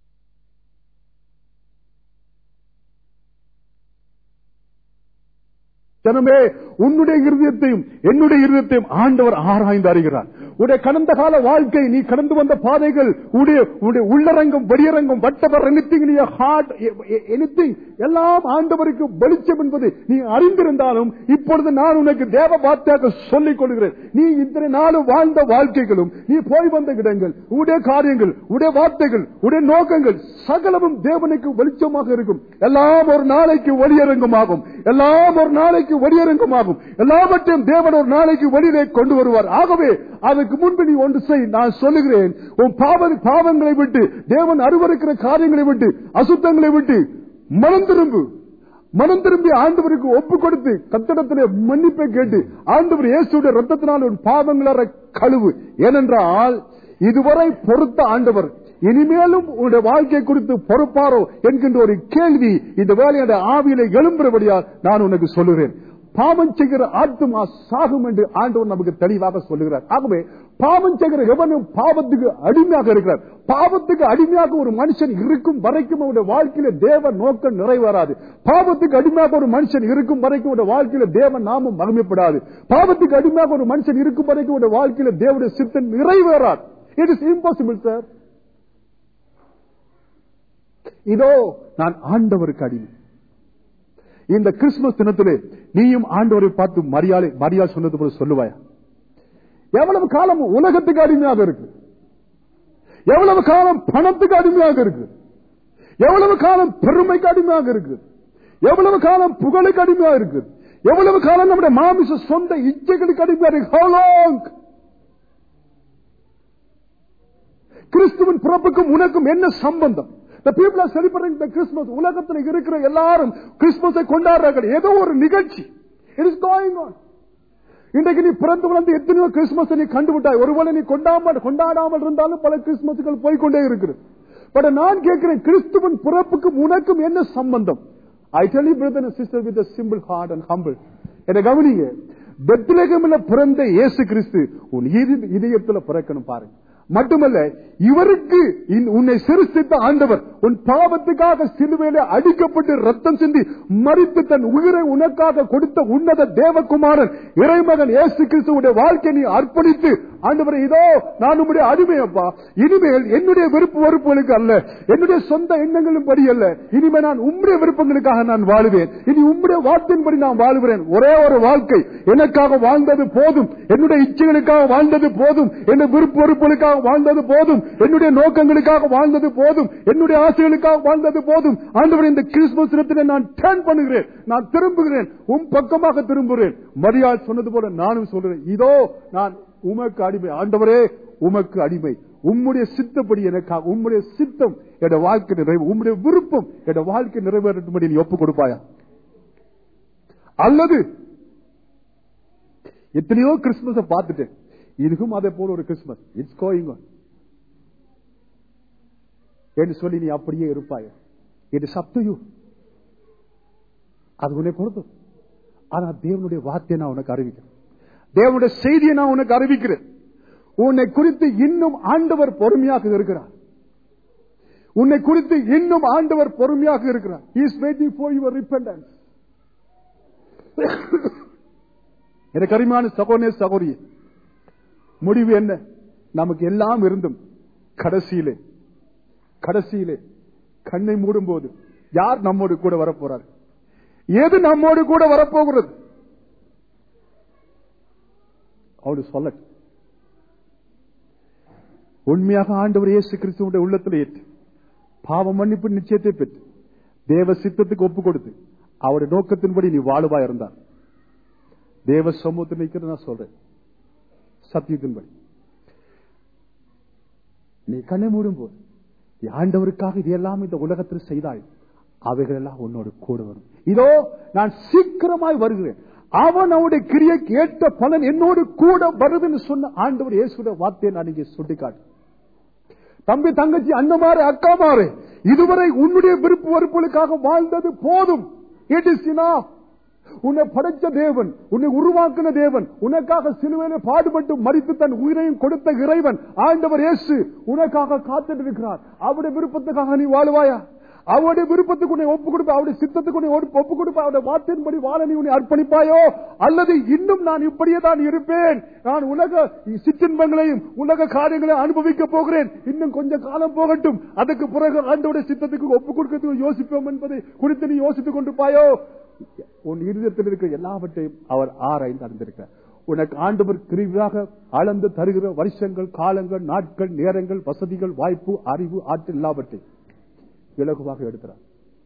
[SPEAKER 1] ஜனமே உன்னுடைய இருதயத்தையும் என்னுடைய இருதயத்தையும் ஆண்டவர் ஆராய்ந்து அறிகிறார் உடைய கடந்த கால வாழ்க்கை நீ கடந்து வந்த பாதைகள் உடைய உடைய உள்ளரங்கம் வெளியரங்கம் வட்டவர் எனித்திங் ஹார்ட் எனித்திங் எல்லாம் ஆண்டவருக்கு வெளிச்சம் என்பது நீ அறிந்திருந்தாலும் இப்பொழுது நான் உனக்கு தேவ வார்த்தையாக சொல்லிக் கொள்கிறேன் நீ இத்தனை நாளும் வாழ்ந்த வாழ்க்கைகளும் நீ போய் வந்த இடங்கள் உடைய காரியங்கள் உடைய வார்த்தைகள் உடைய நோக்கங்கள் சகலமும் தேவனுக்கு வெளிச்சமாக இருக்கும் எல்லாம் ஒரு நாளைக்கு வெளியரங்கமாகும் எல்லாம் ஒரு நாளைக்கு வெளியரங்கமாகும் எல்லாவற்றையும் தேவன் ஒரு நாளைக்கு வெளியிலே கொண்டு வருவார் ஆகவே அதுக்கு முன்பு நீ ஒன்று செய் நான் சொல்லுகிறேன் உன் பாவ பாவங்களை விட்டு தேவன் அருவருக்கிற காரியங்களை விட்டு அசுத்தங்களை விட்டு மனம் திரும்பு மனம் திரும்பி ஆண்டவருக்கு ஒப்பு கொடுத்து கத்தடத்திலே மன்னிப்பை கேட்டு ஆண்டவர் இயேசுடைய ரத்தத்தினால் உன் பாவங்கள கழுவு ஏனென்றால் இதுவரை பொறுத்த ஆண்டவர் இனிமேலும் உன்னுடைய வாழ்க்கை குறித்து பொறுப்பாரோ என்கின்ற ஒரு கேள்வி இந்த வேலையோட ஆவியில எழும்புறபடியால் நான் உனக்கு சொல்லுகிறேன் பாவம் செய்கிற ஆத்மா சாகும் என்று ஆண்டவர் நமக்கு தெளிவாக சொல்லுகிறார் ஆகவே பாவம் செய்கிற எவனும் பாவத்துக்கு அடிமையாக இருக்கிறார் பாவத்துக்கு அடிமையாக ஒரு மனுஷன் இருக்கும் வரைக்கும் அவருடைய வாழ்க்கையில தேவ நோக்கம் நிறைவேறாது பாவத்துக்கு அடிமையாக ஒரு மனுஷன் இருக்கும் வரைக்கும் அவருடைய வாழ்க்கையில தேவ நாமம் மகிமைப்படாது பாவத்துக்கு அடிமையாக ஒரு மனுஷன் இருக்கும் வரைக்கும் அவருடைய வாழ்க்கையில தேவனுடைய சித்தம் நிறைவேறாது இட் இஸ் இம்பாசிபிள் சார் இதோ நான் ஆண்டவருக்கு அடிமை இந்த கிறிஸ்துமஸ் தினத்திலே நீயும் ஆண்டவரை பார்த்து மரியாதை மரியாதை சொன்னது போல சொல்லுவாயா எவ்வளவு காலம் உலகத்துக்கு அடிமையாக இருக்கு எவ்வளவு காலம் பணத்துக்கு அடிமையாக இருக்கு எவ்வளவு காலம் பெருமைக்கு அடிமையாக இருக்கு எவ்வளவு காலம் புகழுக்கு அடிமையாக இருக்கு எவ்வளவு காலம் நம்முடைய மாமிச சொந்த இச்சைகளுக்கு அடிமையாக இருக்கு How long? கிறிஸ்துவின் பிறப்புக்கும் உனக்கும் என்ன சம்பந்தம் The people are celebrating the Christmas. உலகத்தில் இருக்கிற எல்லாரும் கிறிஸ்துமஸை கொண்டாடுறார்கள் ஏதோ ஒரு நிகழ்ச்சி இட் இஸ் கோயிங் ஆன் இன்றைக்கு நீ பிறந்து வளர்ந்து எத்தனையோ கிறிஸ்துமஸ் நீ கண்டுவிட்டாய் ஒருவேளை நீ கொண்டாமல் கொண்டாடாமல் இருந்தாலும் பல கிறிஸ்துமஸ்கள் போய்கொண்டே இருக்கிறது பட் நான் கேட்கிறேன் கிறிஸ்துவின் பிறப்புக்கும் உனக்கும் என்ன சம்பந்தம் I tell you brother and sister with simple heart and humble என்ன கவனிங்க பெத்லகமில் பிறந்த இயேசு கிறிஸ்து உன் இரு- இதயத்துல பிறக்கணும் பாருங்க மட்டுமல்ல இவருக்கு இன்- உன்னை சிருஷ்டித்த ஆண்டவர் உன் பாவத்துக்காக சிலுவையில அடிக்கப்பட்டு ரத்தம் சிந்தி மறித்து தன் உயிரை உனக்காக கொடுத்த உன்னத தேவகுமாரன் இறைமகன் இயேசு கிறிஸ்துவுடைய வாழ்க்கை நீ அர்ப்பணித்து ஆண்டவரே இதோ நான் உம்முடைய அடிமையப்பா இனிமேல் என்னுடைய விருப்பு வெறுப்புகளுக்கு அல்ல என்னுடைய சொந்த எண்ணங்களும் படி அல்ல இனிமே நான் உம்முடைய விருப்பங்களுக்காக நான் வாழுவேன் இனி உம்முடைய வார்த்தையின்படி நான் வாழுகிறேன் ஒரே ஒரு வாழ்க்கை எனக்காக வாழ்ந்தது போதும் என்னுடைய இச்சைகளுக்காக வாழ்ந்தது போதும் என்னுடைய விருப்பு வெறுப்புகளுக்காக வாழ்ந்தது போதும் என்னுடைய நோக்கங்களுக்காக வாழ்ந்தது போதும் என்னுடைய ஆசைகளுக்காக வாழ்ந்தது போதும் ஆண்டவர் இந்த கிறிஸ்துமஸ் தினத்திலே நான் டேர்ன் பண்ணுகிறேன் நான் திரும்புகிறேன் உம் பக்கமாக திரும்புகிறேன் மரியாள் சொன்னது போல நானும் சொல்றேன் இதோ நான் உமக்கு அடிமை ஆண்டவரே உமக்கு அடிமை உம்முடைய சித்தப்படி எனக்காக உம்முடைய சித்தம் என் வாழ்க்கை நிறைவு உம்முடைய விருப்பம் என் வாழ்க்கை நிறைவேறட்டும்படி நீ ஒப்பு கொடுப்பாயா அல்லது எத்தனையோ கிறிஸ்துமஸ பார்த்துட்டேன் இதுக்கும் அதே போல ஒரு கிறிஸ்துமஸ் இட்ஸ் கோயிங் என்று சொல்லி நீ அப்படியே இருப்பாய இது சப்து அது உன்னை பொறுத்து ஆனா தேவனுடைய வார்த்தையை நான் உனக்கு அறிவிக்கிறேன் தேவனுடைய செய்தியை நான் உனக்கு அறிவிக்கிறேன் உன்னை குறித்து இன்னும் ஆண்டவர் பொறுமையாக இருக்கிறார் உன்னை குறித்து இன்னும் ஆண்டவர் பொறுமையாக இருக்கிறார் is waiting for your repentance எனக்கு அருமையான சகோனே சகோரிய முடிவு என்ன நமக்கு எல்லாம் இருந்தும் கடைசியிலே கடைசியிலே கண்ணை மூடும் போது யார் நம்மோடு கூட வரப்போறார் எது நம்மோடு கூட வரப்போகிறது அவரு சொல்ல உண்மையாக ஆண்டவர் இயேசு கிறிஸ்துவோட உள்ளத்தில் ஏற்று பாவ மன்னிப்பு நிச்சயத்தை பெற்று தேவ சித்தத்துக்கு ஒப்பு கொடுத்து அவருடைய நோக்கத்தின்படி நீ வாழுவா இருந்தார் தேவ சமூகத்தில் நிற்கிறது நான் சொல்றேன் சத்தியத்தின்படி நீ கண்ணை மூடும் போது நீ ஆண்டவருக்காக இதெல்லாம் இந்த உலகத்தில் செய்தாய் அவைகள் எல்லாம் உன்னோடு கூட வரும் இதோ நான் சீக்கிரமாய் வருகிறேன் அவன் அவனுடைய கிரியைக்கு ஏற்ற பலன் என்னோடு கூட வருதுன்னு சொன்ன ஆண்டவர் இயேசுடைய வார்த்தையை நான் இங்கே சுட்டிக்காட்டு தம்பி தங்கச்சி அண்ணமாறு அக்காமாறு இதுவரை உன்னுடைய விருப்பு வெறுப்புகளுக்காக வாழ்ந்தது போதும் இட் இஸ் உன்னை படைச்ச தேவன் உன்னை உருவாக்கின தேவன் உனக்காக சிலுவையில பாடுபட்டு மறித்து தன் உயிரையும் கொடுத்த இறைவன் ஆண்டவர் இயேசு உனக்காக காத்துட்டு இருக்கிறார் அவருடைய விருப்பத்துக்காக நீ வாழுவாயா அவருடைய விருப்பத்துக்கு உன்னை ஒப்பு கொடுப்ப அவருடைய சித்தத்துக்கு உன்னை ஒப்பு- ஒப்பு கொடுப்ப அவருடைய வார்த்தையின்படி வாழ நீ உன்னை அர்ப்பணிப்பாயோ அல்லது இன்னும் நான் இப்படியே தான் இருப்பேன் நான் உலக சிற்றின்பங்களையும் உலக காரியங்களையும் அனுபவிக்க போகிறேன் இன்னும் கொஞ்ச காலம் போகட்டும் அதுக்கு பிறகு ஆண்டோட சித்தத்துக்கு ஒப்பு கொடுக்கிறதுக்கு யோசிப்போம் என்பதை குறித்து நீ யோசித்துக் கொண்டிருப்பாயோ உன் இருதயத்தில் இருக்கிற எல்லாவற்றையும் அவர் ஆராய்ந்து அறிந்திருக்கிறார் உனக்கு ஆண்டவர் கிருவியாக அளந்து தருகிற வருஷங்கள் காலங்கள் நாட்கள் நேரங்கள் வசதிகள் வாய்ப்பு அறிவு ஆற்றல் எல்லாவற்றையும் இலகுவாக எடுக்கிறார்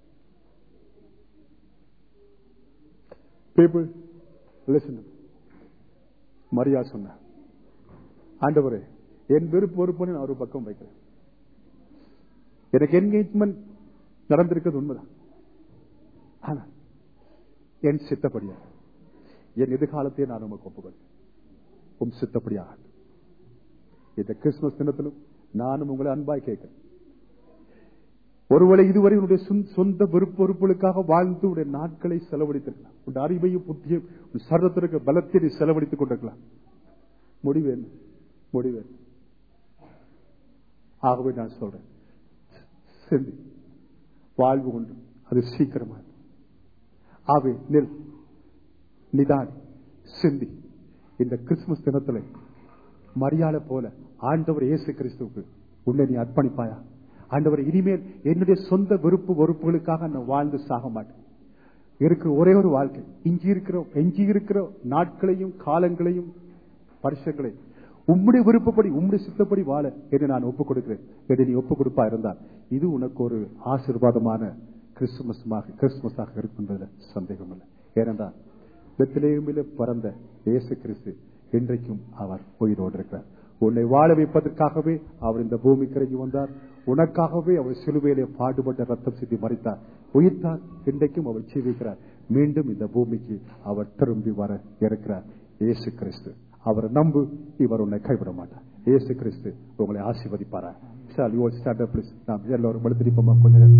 [SPEAKER 1] people listen to me. Maria சொன்னார் ஆண்டவரே என் விருப்ப பொறுப்பு நான் ஒரு பக்கம் வைக்கிறேன் எனக்கு என்கேஜ்மெண்ட் நடந்திருக்கிறது உண்மைதான் ஆனா என் சித்தப்படியா என் எதிர்காலத்தை நான் உமக்கு ஒப்புக்கொள்கிறேன் உம் சித்தப்படியாக இந்த கிறிஸ்துமஸ் தினத்திலும் நானும் உங்களை அன்பாய் கேட்கிறேன் ஒருவேளை இதுவரை உன்னுடைய சொந்த- சொந்த விருப்ப பொறுப்புகளுக்காக வாழ்ந்து உடைய நாட்களை செலவழித்திருக்கலாம் உன் அறிவையும் புத்தியும் உன் சர்வத்திற்கு பலத்தை நீ செலவழித்துக் கொண்டிருக்கலாம் முடிவேன் முடிவேன் ஆகவே நான் சொல்றேன் சிந்தி வாழ்வு கொண்டு அது சீக்கிரமா ஆவே நில் நிதானி சிந்தி இந்த கிறிஸ்துமஸ் தினத்துல மரியாதை போல ஆண்டவர் இயேசு கிறிஸ்துவுக்கு உன்னை நீ அர்ப்பணிப்பாயா ஆண்டவர் இனிமேல் என்னுடைய சொந்த விருப்பு வெறுப்புகளுக்காக நான் வாழ்ந்து சாக மாட்டேன் இருக்கிற ஒரே ஒரு வாழ்க்கை இஞ்சி இருக்கிற எஞ்சி இருக்கிற நாட்களையும் காலங்களையும் வருஷங்களையும் உம்முடைய விருப்பப்படி உம்முடைய சித்தப்படி வாழ என்று நான் ஒப்புக் கொடுக்கிறேன் என்று நீ ஒப்புக் கொடுப்பா இருந்தால் இது உனக்கு ஒரு ஆசீர்வாதமான கிறிஸ்துமஸாக கிறிஸ்துமஸாக இருக்கும் என்பதில் சந்தேகம் இல்லை ஏனென்றால் பெத்லேயுமிலே பிறந்த இயேசு கிறிஸ்து இன்றைக்கும் அவர் உயிரோடு இருக்கிறார் உன்னை வாழ வைப்பதற்காகவே அவர் இந்த பூமிக்கு இறங்கி வந்தார் உனக்காகவே அவர் சிலுவையிலே பாடுபட்ட ரத்தம் சிந்தி மறித்தார் உயிர்த்தார் இன்றைக்கும் அவர் ஜீவிக்கிறார் மீண்டும் இந்த பூமிக்கு அவர் திரும்பி வர இருக்கிறார் இயேசு கிறிஸ்து அவர் நம்பு இவர் உன்னை கைவிட மாட்டார் இயேசு கிறிஸ்து உங்களை ஆசீர்வதிப்பாரா சார் யூ ஸ்டாண்ட் அப் நாம் எல்லாரும் படுத்திருப்போமா கொஞ்ச நேரம்